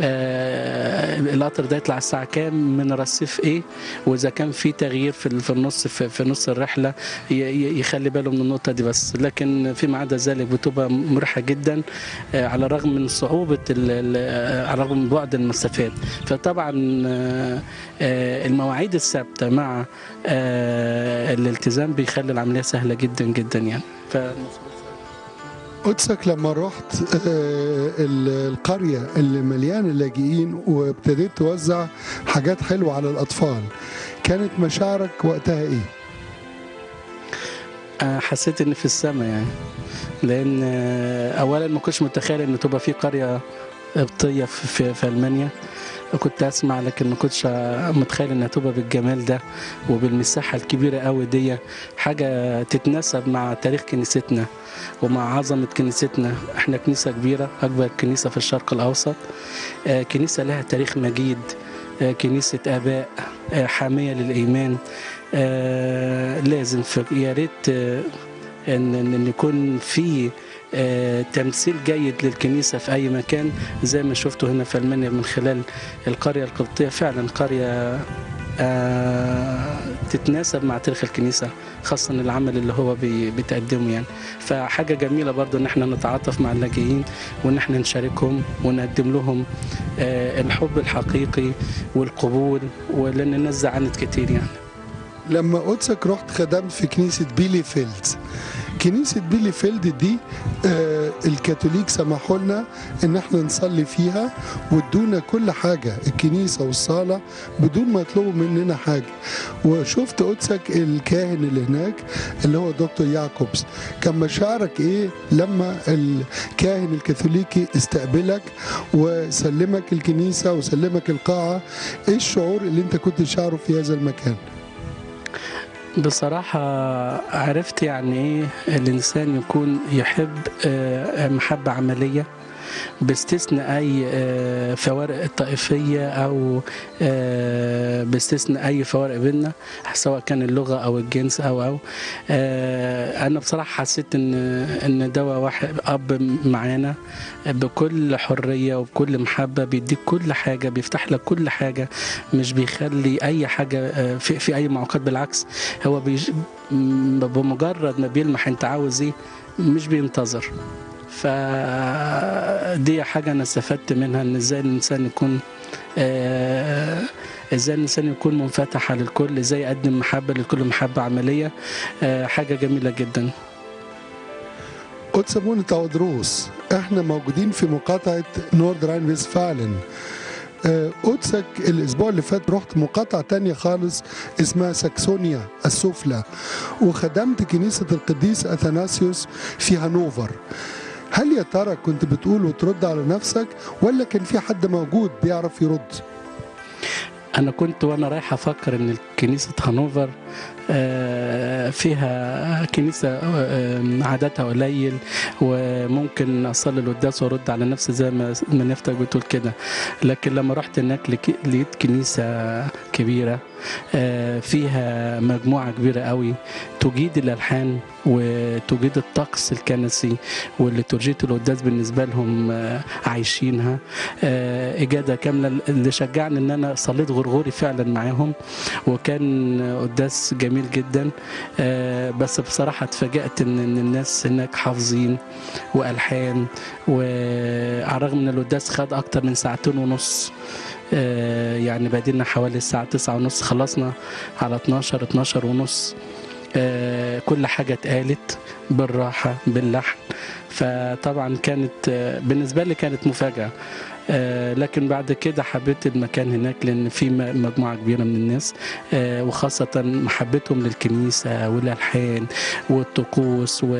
آه، القطر ده يطلع الساعة كام من رصيف ايه واذا كان في تغيير في في النص في, في نص الرحلة ي- ي- يخلي باله من النقطة دي بس لكن فيما عدا ذلك بتبقى مريحة جدا آه، على الرغم من صعوبة ال- ال- على الرغم من بعد المسافات فطبعا آه، آه، المواعيد الثابتة مع آه، الالتزام بيخلي العملية سهلة جدا جدا يعني ف قدسك لما رحت آه، ال- القرية اللي مليانة لاجئين وابتديت توزع حاجات حلوة على الأطفال كانت مشاعرك وقتها إيه؟ آه، حسيت ان في السماء يعني لان آه، اولا ما كنتش متخيل ان تبقى في قريه قبطيه في, في, في المانيا كنت اسمع لكن ما كنتش متخيل انها تبقى بالجمال ده وبالمساحه الكبيره قوي دي حاجه تتناسب مع تاريخ كنيستنا ومع عظمه كنيستنا احنا كنيسه كبيره اكبر كنيسه في الشرق الاوسط آه، كنيسه لها تاريخ مجيد آه، كنيسه اباء آه، حاميه للايمان آه، لازم في يا ريت آه، ان ان إن يكون في آه، تمثيل جيد للكنيسه في اي مكان زي ما شفتوا هنا في المانيا من خلال القريه القبطيه فعلا قريه آه، تتناسب مع تاريخ الكنيسه خاصه العمل اللي هو بي- بتقدمه يعني فحاجه جميله برضو ان احنا نتعاطف مع اللاجئين وان احنا نشاركهم ونقدم لهم آه، الحب الحقيقي والقبول ولان الناس زعلت كتير يعني لما قدسك رحت خدمت في كنيسة بيلي فيلد كنيسة بيلي فيلد دي آه الكاثوليك سمحوا لنا ان احنا نصلي فيها وادونا كل حاجة الكنيسة والصالة بدون ما يطلبوا مننا حاجة وشفت قدسك الكاهن اللي هناك اللي هو دكتور يعقوبس كان مشاعرك ايه لما الكاهن الكاثوليكي استقبلك وسلمك الكنيسة وسلمك القاعة ايه الشعور اللي انت كنت شعره في هذا المكان بصراحة عرفت يعني ايه الإنسان يكون يحب آه، محبة عملية باستثناء أي آه، فوارق طائفية أو آه، باستثناء أي فوارق بيننا سواء كان اللغة أو الجنس أو أو آه، أنا بصراحة حسيت إن إن ده واحد أب معانا بكل حرية وبكل محبة بيديك كل حاجة بيفتح لك كل حاجة مش بيخلي أي حاجة آه، في, في أي معوقات بالعكس هو بيج... م- بمجرد ما بيلمح أنت عاوز إيه مش بينتظر فدي حاجة أنا استفدت منها إن إزاي الإنسان يكون آه، ازاي الانسان يكون منفتح على الكل ازاي يقدم محبه للكل محبه عمليه آه، حاجه جميله جدا قدس ابونا تودروس احنا موجودين في مقاطعة نورد راين فيستفالن آه، قدسك الاسبوع اللي فات رحت مقاطعة تانية خالص اسمها ساكسونيا السفلى وخدمت كنيسة القديس اثناسيوس في هانوفر هل يا ترى كنت بتقول وترد على نفسك ولا كان في حد موجود بيعرف يرد انا كنت وانا رايح افكر ان كنيسه هانوفر آه، فيها كنيسه آه، عددها قليل وممكن اصلي القداس وارد على نفسي زي ما ما نفتك بتقول كده لكن لما رحت هناك لك- لقيت كنيسه كبيره آه، فيها مجموعه كبيره قوي تجيد الالحان وتجيد الطقس الكنسي والليتورجيه القداس بالنسبه لهم آه، عايشينها آه، اجاده كامله اللي شجعني ان انا صليت غرغوري فعلا معاهم وكان قداس جميل جدا آه، بس بصراحه اتفاجات ان إن الناس هناك حافظين والحان وعلى الرغم ان القداس خد اكتر من ساعتين ونص آه، يعني بادينا حوالي الساعة تسعة ونص خلصنا على 12 12 ونص آه، كل حاجة اتقالت بالراحة باللحن فطبعا كانت آه، بالنسبة لي كانت مفاجأة آه، لكن بعد كده حبيت المكان هناك لان في م- مجموعه كبيره من الناس آه، وخاصه محبتهم للكنيسه والالحان والطقوس و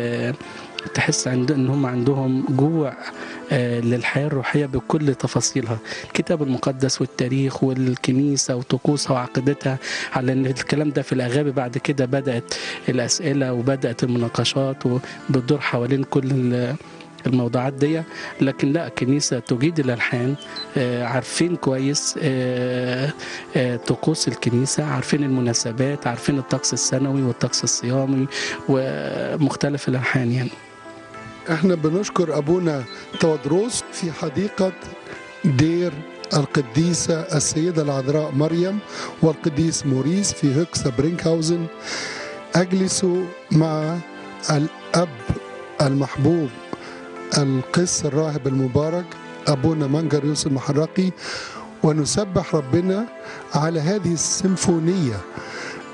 تحس عند ان هم عندهم جوع آه، للحياه الروحيه بكل تفاصيلها الكتاب المقدس والتاريخ والكنيسه وطقوسها وعقيدتها على ان الكلام ده في الاغابه بعد كده بدات الاسئله وبدات المناقشات وبتدور حوالين كل ال- الموضوعات دي لكن لا كنيسة تجيد الألحان آه، عارفين كويس آه، آه، طقوس الكنيسة عارفين المناسبات عارفين الطقس السنوي والطقس الصيامي ومختلف الألحان يعني احنا بنشكر ابونا تودروس في حديقة دير القديسة السيدة العذراء مريم والقديس موريس في هوكسا برينكهاوزن أجلس مع الأب المحبوب القس الراهب المبارك أبونا منجريوس المحرقي ونسبح ربنا على هذه السيمفونية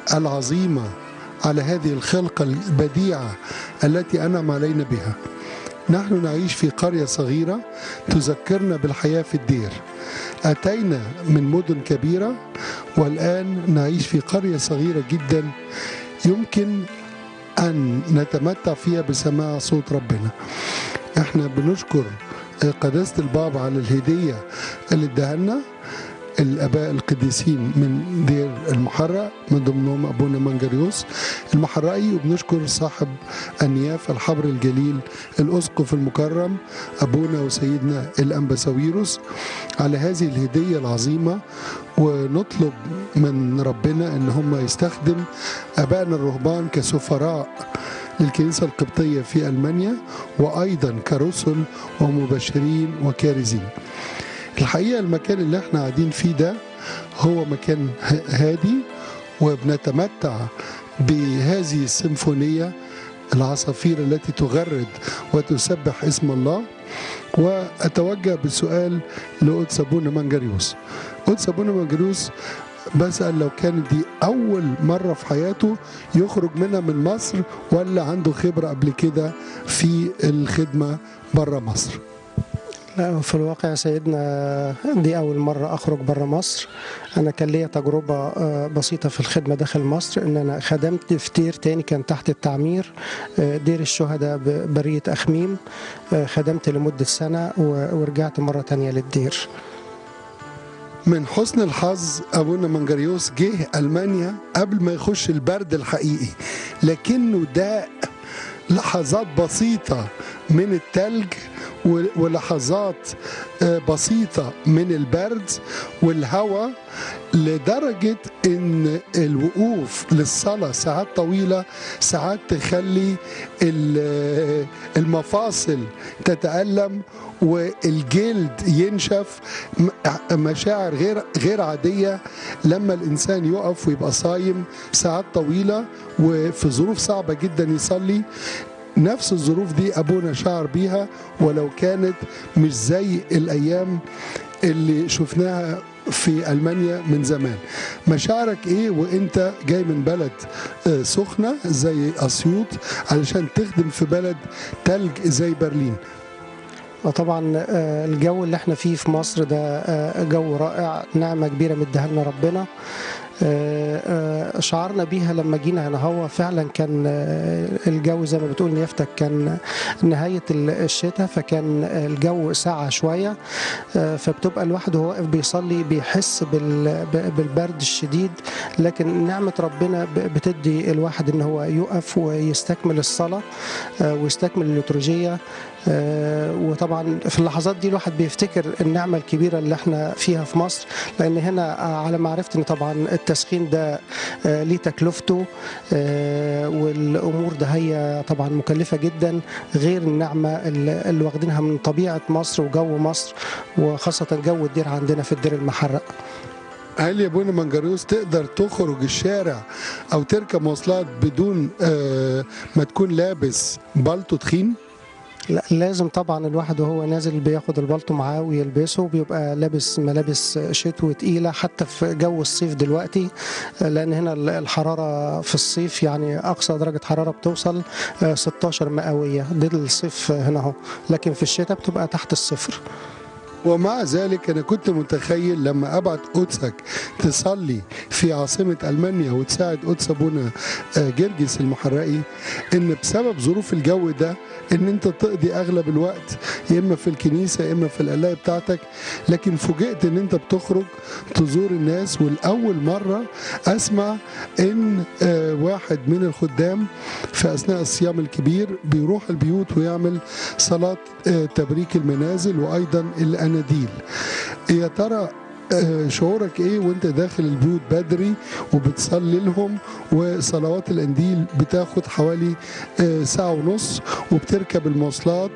العظيمة على هذه الخلقة البديعة التي أنعم علينا بها نحن نعيش في قرية صغيرة تذكرنا بالحياة في الدير أتينا من مدن كبيرة والآن نعيش في قرية صغيرة جدا يمكن أن نتمتع فيها بسماع صوت ربنا احنا بنشكر قداسة البابا على الهدية اللي اداها لنا الاباء القديسين من دير المحرق من ضمنهم ابونا منجريوس المحرقي وبنشكر صاحب النيافه الحبر الجليل الاسقف المكرم ابونا وسيدنا الانبساويروس على هذه الهديه العظيمه ونطلب من ربنا ان هم يستخدم ابائنا الرهبان كسفراء للكنيسه القبطيه في المانيا وايضا كرسل ومبشرين وكارزين. الحقيقه المكان اللي احنا قاعدين فيه ده هو مكان هادي وبنتمتع بهذه السيمفونيه العصافير التي تغرد وتسبح اسم الله واتوجه بسؤال لقدس ابونا منجريوس قدس ابونا منجريوس بسأل لو كانت دي أول مرة في حياته يخرج منها من مصر ولا عنده خبرة قبل كده في الخدمة بره مصر لا في الواقع يا سيدنا دي أول مرة أخرج برا مصر أنا كان ليا تجربة آه، بسيطة في الخدمة داخل مصر إن أنا خدمت في دير تاني كان تحت التعمير آه، دير الشهداء ببرية أخميم آه، خدمت لمدة سنة و- ورجعت مرة تانية للدير من حسن الحظ أبونا منجريوس جه ألمانيا قبل ما يخش البرد الحقيقي لكنه داق لحظات بسيطة من التلج و- ولحظات آه، بسيطة من البرد والهواء لدرجة ان الوقوف للصلاة ساعات طويلة ساعات تخلي ال- المفاصل تتألم والجلد ينشف م- مشاعر غير غير عادية لما الإنسان يقف ويبقى صايم ساعات طويلة وفي ظروف صعبة جدا يصلي نفس الظروف دي أبونا شعر بيها ولو كانت مش زي الأيام اللي شفناها في ألمانيا من زمان مشاعرك إيه وإنت جاي من بلد آه، سخنة زي أسيوط علشان تخدم في بلد تلج زي برلين وطبعا آه، الجو اللي احنا فيه في مصر ده آه، جو رائع نعمة كبيرة مديها لنا ربنا آه، آه، شعرنا بيها لما جينا هنا هو فعلا كان آه، الجو زي ما بتقول نيافتك كان نهاية ال- الشتاء فكان الجو ساقع شوية آه، فبتبقى الواحد وهو واقف بيصلي بيحس بال- ب- بالبرد الشديد لكن نعمة ربنا ب- بتدي الواحد ان هو يقف ويستكمل الصلاة آه، ويستكمل الليتورجية آه، وطبعا في اللحظات دي الواحد بيفتكر النعمة الكبيرة اللي احنا فيها في مصر لأن هنا آه، على ما عرفت إن طبعا التسخين ده آه، ليه تكلفته آه، والأمور ده هي طبعا مكلفة جدا غير النعمة اللي اللي واخدينها من طبيعة مصر وجو مصر وخاصة جو الدير عندنا في الدير المحرق هل يا ابونا منجروس تقدر تخرج الشارع او تركب مواصلات بدون آه، ما تكون لابس بالطو تخين لا لازم طبعا الواحد وهو نازل بياخد البلطو معاه ويلبسه بيبقى لابس ملابس شتوي تقيلة حتى في جو الصيف دلوقتي لأن هنا الحرارة في الصيف يعني أقصى درجة حرارة بتوصل آه، 16 مئوية ده الصيف هنا أهو لكن في الشتاء بتبقى تحت الصفر ومع ذلك انا كنت متخيل لما ابعت قدسك تصلي في عاصمه المانيا وتساعد قدس ابونا آه، جرجس المحرقي ان بسبب ظروف الجو ده ان انت تقضي اغلب الوقت يا اما في الكنيسه يا اما في القلايه بتاعتك لكن فوجئت ان انت بتخرج تزور الناس والاول مره اسمع ان آه، واحد من الخدام في اثناء الصيام الكبير بيروح البيوت ويعمل صلاه آه، تبريك المنازل وايضا الاناديل يا ترى آه، شعورك ايه وانت داخل البيوت بدري وبتصلي لهم وصلوات الانديل بتاخد حوالي آه، ساعة ونص وبتركب المواصلات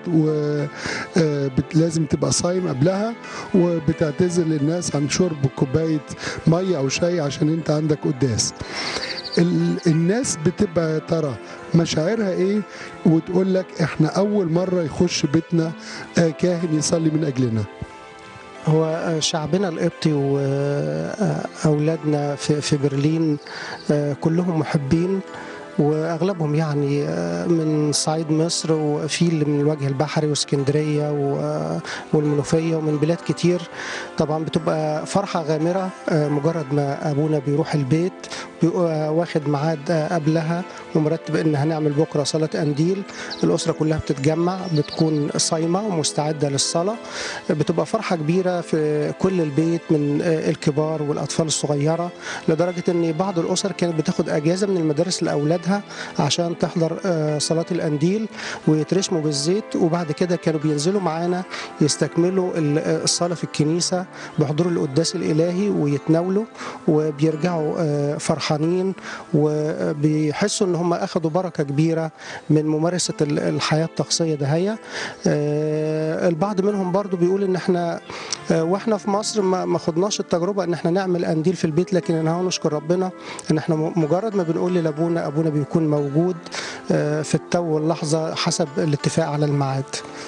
ولازم تبقى صايم قبلها وبتعتذر للناس عن شرب كوباية مية أو شاي عشان انت عندك قداس ال- الناس بتبقى يا ترى مشاعرها ايه وتقول لك احنا اول مره يخش بيتنا آه، كاهن يصلي من اجلنا هو شعبنا القبطي وأولادنا في في برلين آه، كلهم محبين واغلبهم يعني آه، من صعيد مصر وفي اللي من الوجه البحري واسكندريه و- والمنوفيه ومن بلاد كتير طبعا بتبقى فرحه غامره آه، مجرد ما ابونا بيروح البيت بيبقى واخد ميعاد آه، قبلها ومرتب ان هنعمل بكره صلاه قنديل الاسره كلها بتتجمع بتكون صايمه ومستعده للصلاه بتبقى فرحه كبيره في كل البيت من آه، الكبار والاطفال الصغيره لدرجه ان بعض الاسر كانت بتاخد اجازه من المدارس لاولادها عشان تحضر آه، صلاه القنديل ويترشموا بالزيت وبعد كده كانوا بينزلوا معانا يستكملوا ال- آه، الصلاه في الكنيسه بحضور القداس الالهي ويتناولوا وبيرجعوا آه، فرحانين وبيحسوا ان هم اخذوا بركه كبيره من ممارسه ال- الحياه الطقسيه دهية آه، البعض منهم برضو بيقول ان احنا آه، واحنا في مصر ما ما خدناش التجربه ان احنا نعمل قنديل في البيت لكن انا نشكر ربنا ان احنا م- مجرد ما بنقول لابونا ابونا بيكون موجود آه، في التو واللحظه حسب الاتفاق على الميعاد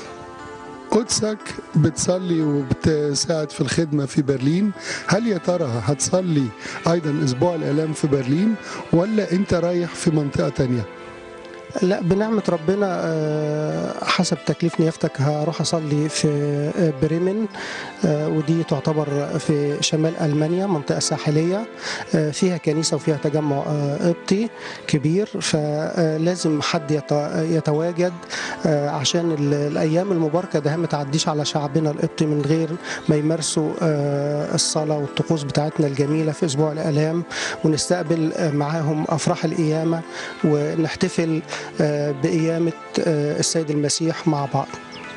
قدسك بتصلي وبتساعد في الخدمة في برلين هل يا ترى هتصلي أيضا أسبوع الآلام في برلين ولا أنت رايح في منطقة تانية لا بنعمة ربنا آه، حسب تكليف نيافتك هروح أصلي في آه، بريمن آه، ودي تعتبر في شمال ألمانيا منطقة ساحلية آه، فيها كنيسة وفيها تجمع آه، قبطي كبير فلازم حد يت- يتواجد آه، عشان ال- الأيام المباركة ده ما تعديش على شعبنا القبطي من غير ما يمارسوا آه، الصلاة والطقوس بتاعتنا الجميلة في أسبوع الآلام ونستقبل آه، معاهم أفراح القيامة ونحتفل آه، بقيامة آه، السيد المسيح مع بعض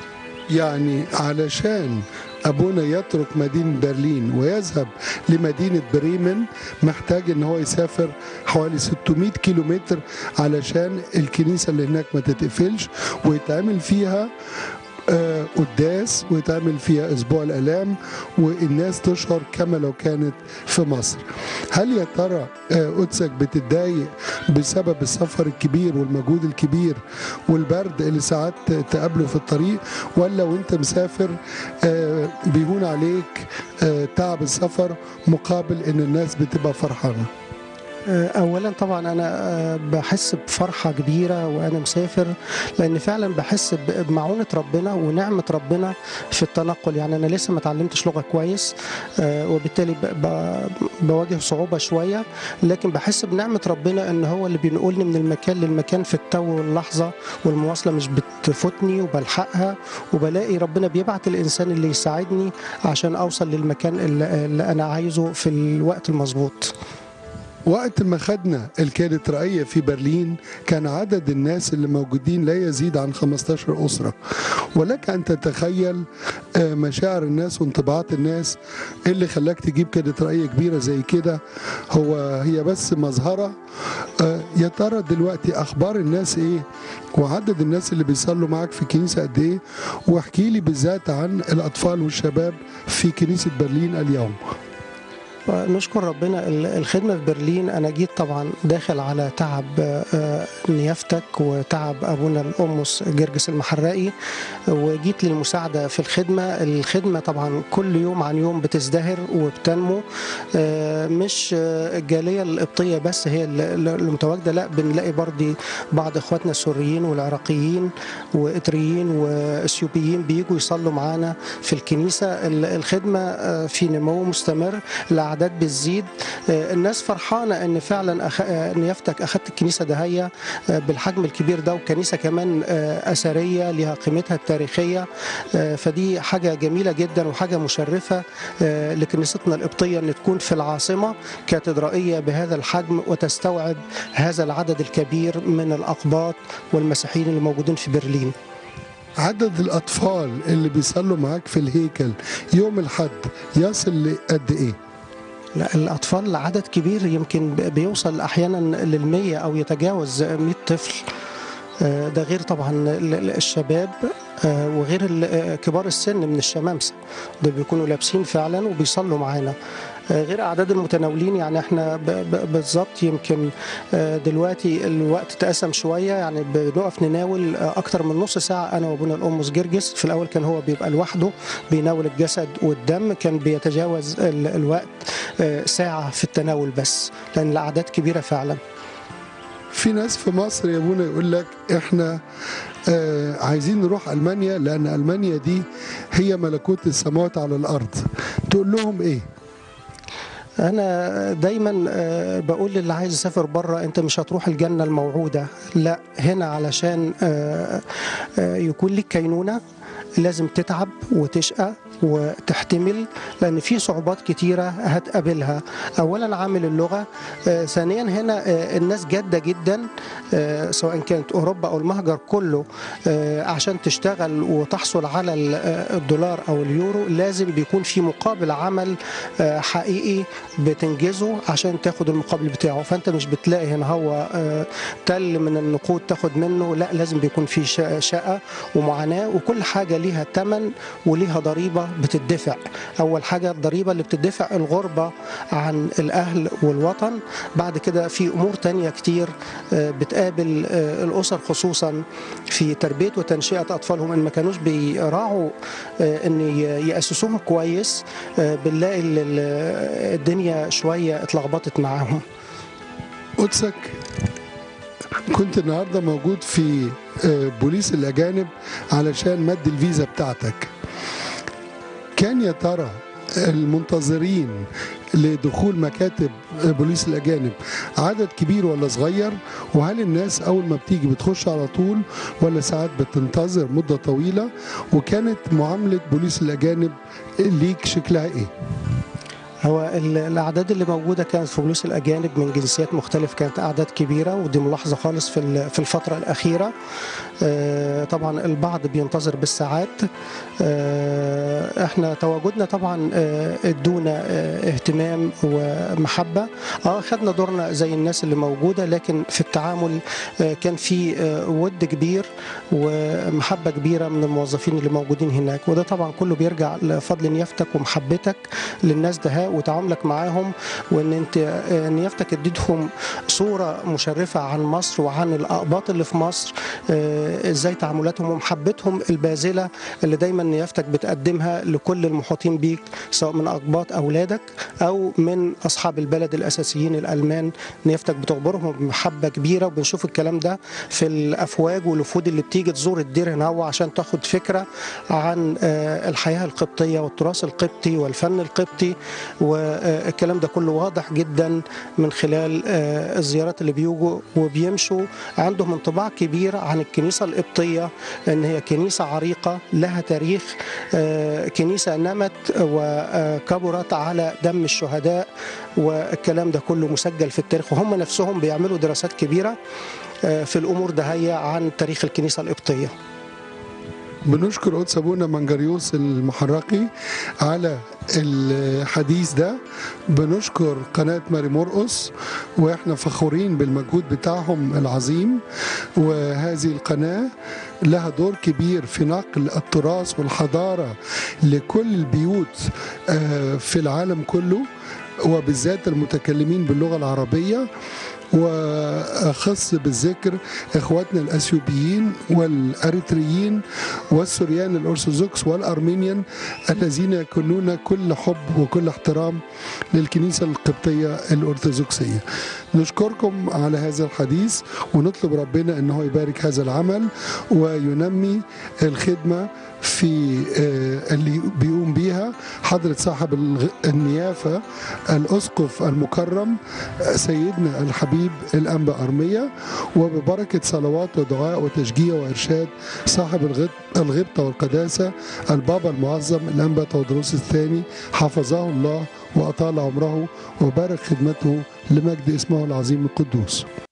يعني علشان أبونا يترك مدينة برلين ويذهب لمدينة بريمن محتاج إن هو يسافر حوالي 600 كيلومتر علشان الكنيسة اللي هناك ما تتقفلش ويتعمل فيها آه، قداس ويتعمل فيها اسبوع الالام والناس تشعر كما لو كانت في مصر هل يا ترى آه، قدسك بتتضايق بسبب السفر الكبير والمجهود الكبير والبرد اللي ساعات تقابله في الطريق ولا وانت مسافر آه، بيهون عليك آه، تعب السفر مقابل ان الناس بتبقى فرحانه اولا طبعا انا آه، بحس بفرحه كبيره وانا مسافر لان فعلا بحس ب- بمعونه ربنا ونعمه ربنا في التنقل يعني انا لسه ما اتعلمتش لغه كويس آه، وبالتالي ب- ب- بواجه صعوبه شويه لكن بحس بنعمه ربنا ان هو اللي بينقلني من المكان للمكان في التو واللحظه والمواصله مش بتفوتني وبلحقها وبلاقي ربنا بيبعت الانسان اللي يساعدني عشان اوصل للمكان اللي, اللي انا عايزه في الوقت المظبوط وقت ما خدنا الكاتدرائية في برلين كان عدد الناس اللي موجودين لا يزيد عن 15 أسرة ولك أن تتخيل آه، مشاعر الناس وانطباعات الناس إيه اللي خلاك تجيب كاتدرائية كبيرة زي كده هو هي بس مظهرة آه، يا ترى دلوقتي أخبار الناس إيه وعدد الناس اللي بيصلوا معاك في الكنيسة قد إيه واحكي لي بالذات عن الأطفال والشباب في كنيسة برلين اليوم نشكر ربنا ال- الخدمة في برلين أنا جيت طبعا داخل على تعب آه، نيافتك وتعب أبونا الأمس جرجس المحرقي وجيت للمساعدة في الخدمة الخدمة طبعا كل يوم عن يوم بتزدهر وبتنمو آه، مش آه، الجالية القبطية بس هي اللي اللي متواجدة لا بنلاقي برضي بعض إخواتنا السوريين والعراقيين وإتريين وإثيوبيين بيجوا يصلوا معانا في الكنيسة ال- الخدمة آه، في نمو مستمر الأعداد بتزيد آه، الناس فرحانة إن فعلا أخ... آه، نيافتك أخذت الكنيسة دهية آه، بالحجم الكبير ده وكنيسة كمان آه، أثرية لها قيمتها التاريخية آه، فدي حاجة جميلة جدا وحاجة مشرفة آه، لكنيستنا القبطية أن تكون في العاصمة كاتدرائية بهذا الحجم وتستوعب هذا العدد الكبير من الأقباط والمسيحيين اللي موجودين في برلين عدد الأطفال اللي بيصلوا معاك في الهيكل يوم الحد يصل لقد إيه؟ لا الأطفال عدد كبير يمكن ب- بيوصل أحيانا للمية أو يتجاوز 100 طفل آه، ده غير طبعا ال- ال- الشباب آه، وغير ال- آه، كبار السن من الشمامسة ده بيكونوا لابسين فعلا وبيصلوا معانا آه، غير أعداد المتناولين يعني احنا ب- ب- بالظبط يمكن آه، دلوقتي الوقت اتقسم شوية يعني بنقف نناول آه، أكتر من نص ساعة أنا وأبونا الأمس جرجس في الأول كان هو بيبقى لوحده بيناول الجسد والدم كان بيتجاوز ال- الوقت آه، ساعة في التناول بس لأن الأعداد كبيرة فعلا في ناس في مصر يا ابونا يقول لك احنا آه عايزين نروح المانيا لان المانيا دي هي ملكوت السماوات على الارض تقول لهم ايه انا دايما آه، بقول للي عايز يسافر بره انت مش هتروح الجنه الموعوده لا هنا علشان آه، آه، يكون لك كينونه لازم تتعب وتشقى وتحتمل لان في صعوبات كتيره هتقابلها اولا عامل اللغه آه، ثانيا هنا آه، الناس جاده جدا آه، سواء كانت اوروبا او المهجر كله آه، عشان تشتغل وتحصل على ال- آه، الدولار او اليورو لازم بيكون في مقابل عمل آه، حقيقي بتنجزه عشان تاخد المقابل بتاعه فانت مش بتلاقي هنا هو آه، تل من النقود تاخد منه لا لازم بيكون في شقة- شقه ومعاناه وكل حاجه ليها ثمن وليها ضريبه بتدفع اول حاجه الضريبه اللي بتدفع الغربه عن الاهل والوطن بعد كده في امور تانية كتير آه، بتقابل آه، الاسر خصوصا في تربيه وتنشئه اطفالهم ان ما كانوش بيراعوا آه، ان ي- ياسسوهم كويس آه، بنلاقي ال- ال- الدنيا شويه اتلخبطت معاهم قدسك كنت النهارده موجود في آه، بوليس الاجانب علشان مد الفيزا بتاعتك كان يا ترى المنتظرين لدخول مكاتب بوليس الاجانب عدد كبير ولا صغير وهل الناس اول ما بتيجي بتخش على طول ولا ساعات بتنتظر مده طويله وكانت معامله بوليس الاجانب ليك شكلها ايه هو ال- الاعداد اللي موجوده كانت في بوليس الاجانب من جنسيات مختلفه كانت اعداد كبيره ودي ملاحظه خالص في ال- في الفتره الاخيره آه، طبعا البعض بينتظر بالساعات آه، احنا تواجدنا طبعا آه، ادونا آه، اهتمام ومحبه اه خدنا دورنا زي الناس اللي موجوده لكن في التعامل آه، كان في آه، ود كبير ومحبه كبيره من الموظفين اللي موجودين هناك وده طبعا كله بيرجع لفضل نيافتك ومحبتك للناس ده وتعاملك معاهم وان انت آه، نيافتك اديتهم صوره مشرفه عن مصر وعن الاقباط اللي في مصر آه، ازاي تعاملاتهم ومحبتهم الباذله اللي دايما نيافتك بتقدمها لكل المحيطين بيك سواء من اقباط اولادك او من اصحاب البلد الاساسيين الالمان نيافتك بتخبرهم بمحبه كبيره وبنشوف الكلام ده في الافواج والوفود اللي بتيجي تزور الدير هنا هو عشان تاخد فكره عن آه، الحياه القبطيه والتراث القبطي والفن القبطي والكلام ده كله واضح جدا من خلال آه، الزيارات اللي بيجوا وبيمشوا عندهم انطباع كبير عن الكنيسه القبطيه ان هي كنيسه عريقه لها تاريخ آه، كنيسه نمت وكبرت على دم الشهداء والكلام ده كله مسجل في التاريخ وهم نفسهم بيعملوا دراسات كبيره آه، في الامور دهية عن تاريخ الكنيسه القبطيه بنشكر قدس ابونا منجريوس المحرقي على الحديث ده بنشكر قناة ماري مرقس واحنا فخورين بالمجهود بتاعهم العظيم وهذه القناة لها دور كبير في نقل التراث والحضارة لكل البيوت آه، في العالم كله وبالذات المتكلمين باللغة العربية وأخص بالذكر إخواتنا الأثيوبيين والأريتريين والسوريان الأرثوذكس والأرمينيان الذين يكونون كل حب وكل احترام للكنيسة القبطية الأرثوذكسية نشكركم على هذا الحديث ونطلب ربنا أنه يبارك هذا العمل وينمي الخدمة في آه، اللي بيقوم بيها حضرة صاحب الغ- النيافة الأسقف المكرم آه، سيدنا الحبيب الأنبا أرمية وببركة صلوات ودعاء وتشجيع وإرشاد صاحب الغب- الغبطة والقداسة البابا المعظم الأنبا تودروس الثاني حفظه الله وأطال عمره وبارك خدمته لمجد اسمه العظيم القدوس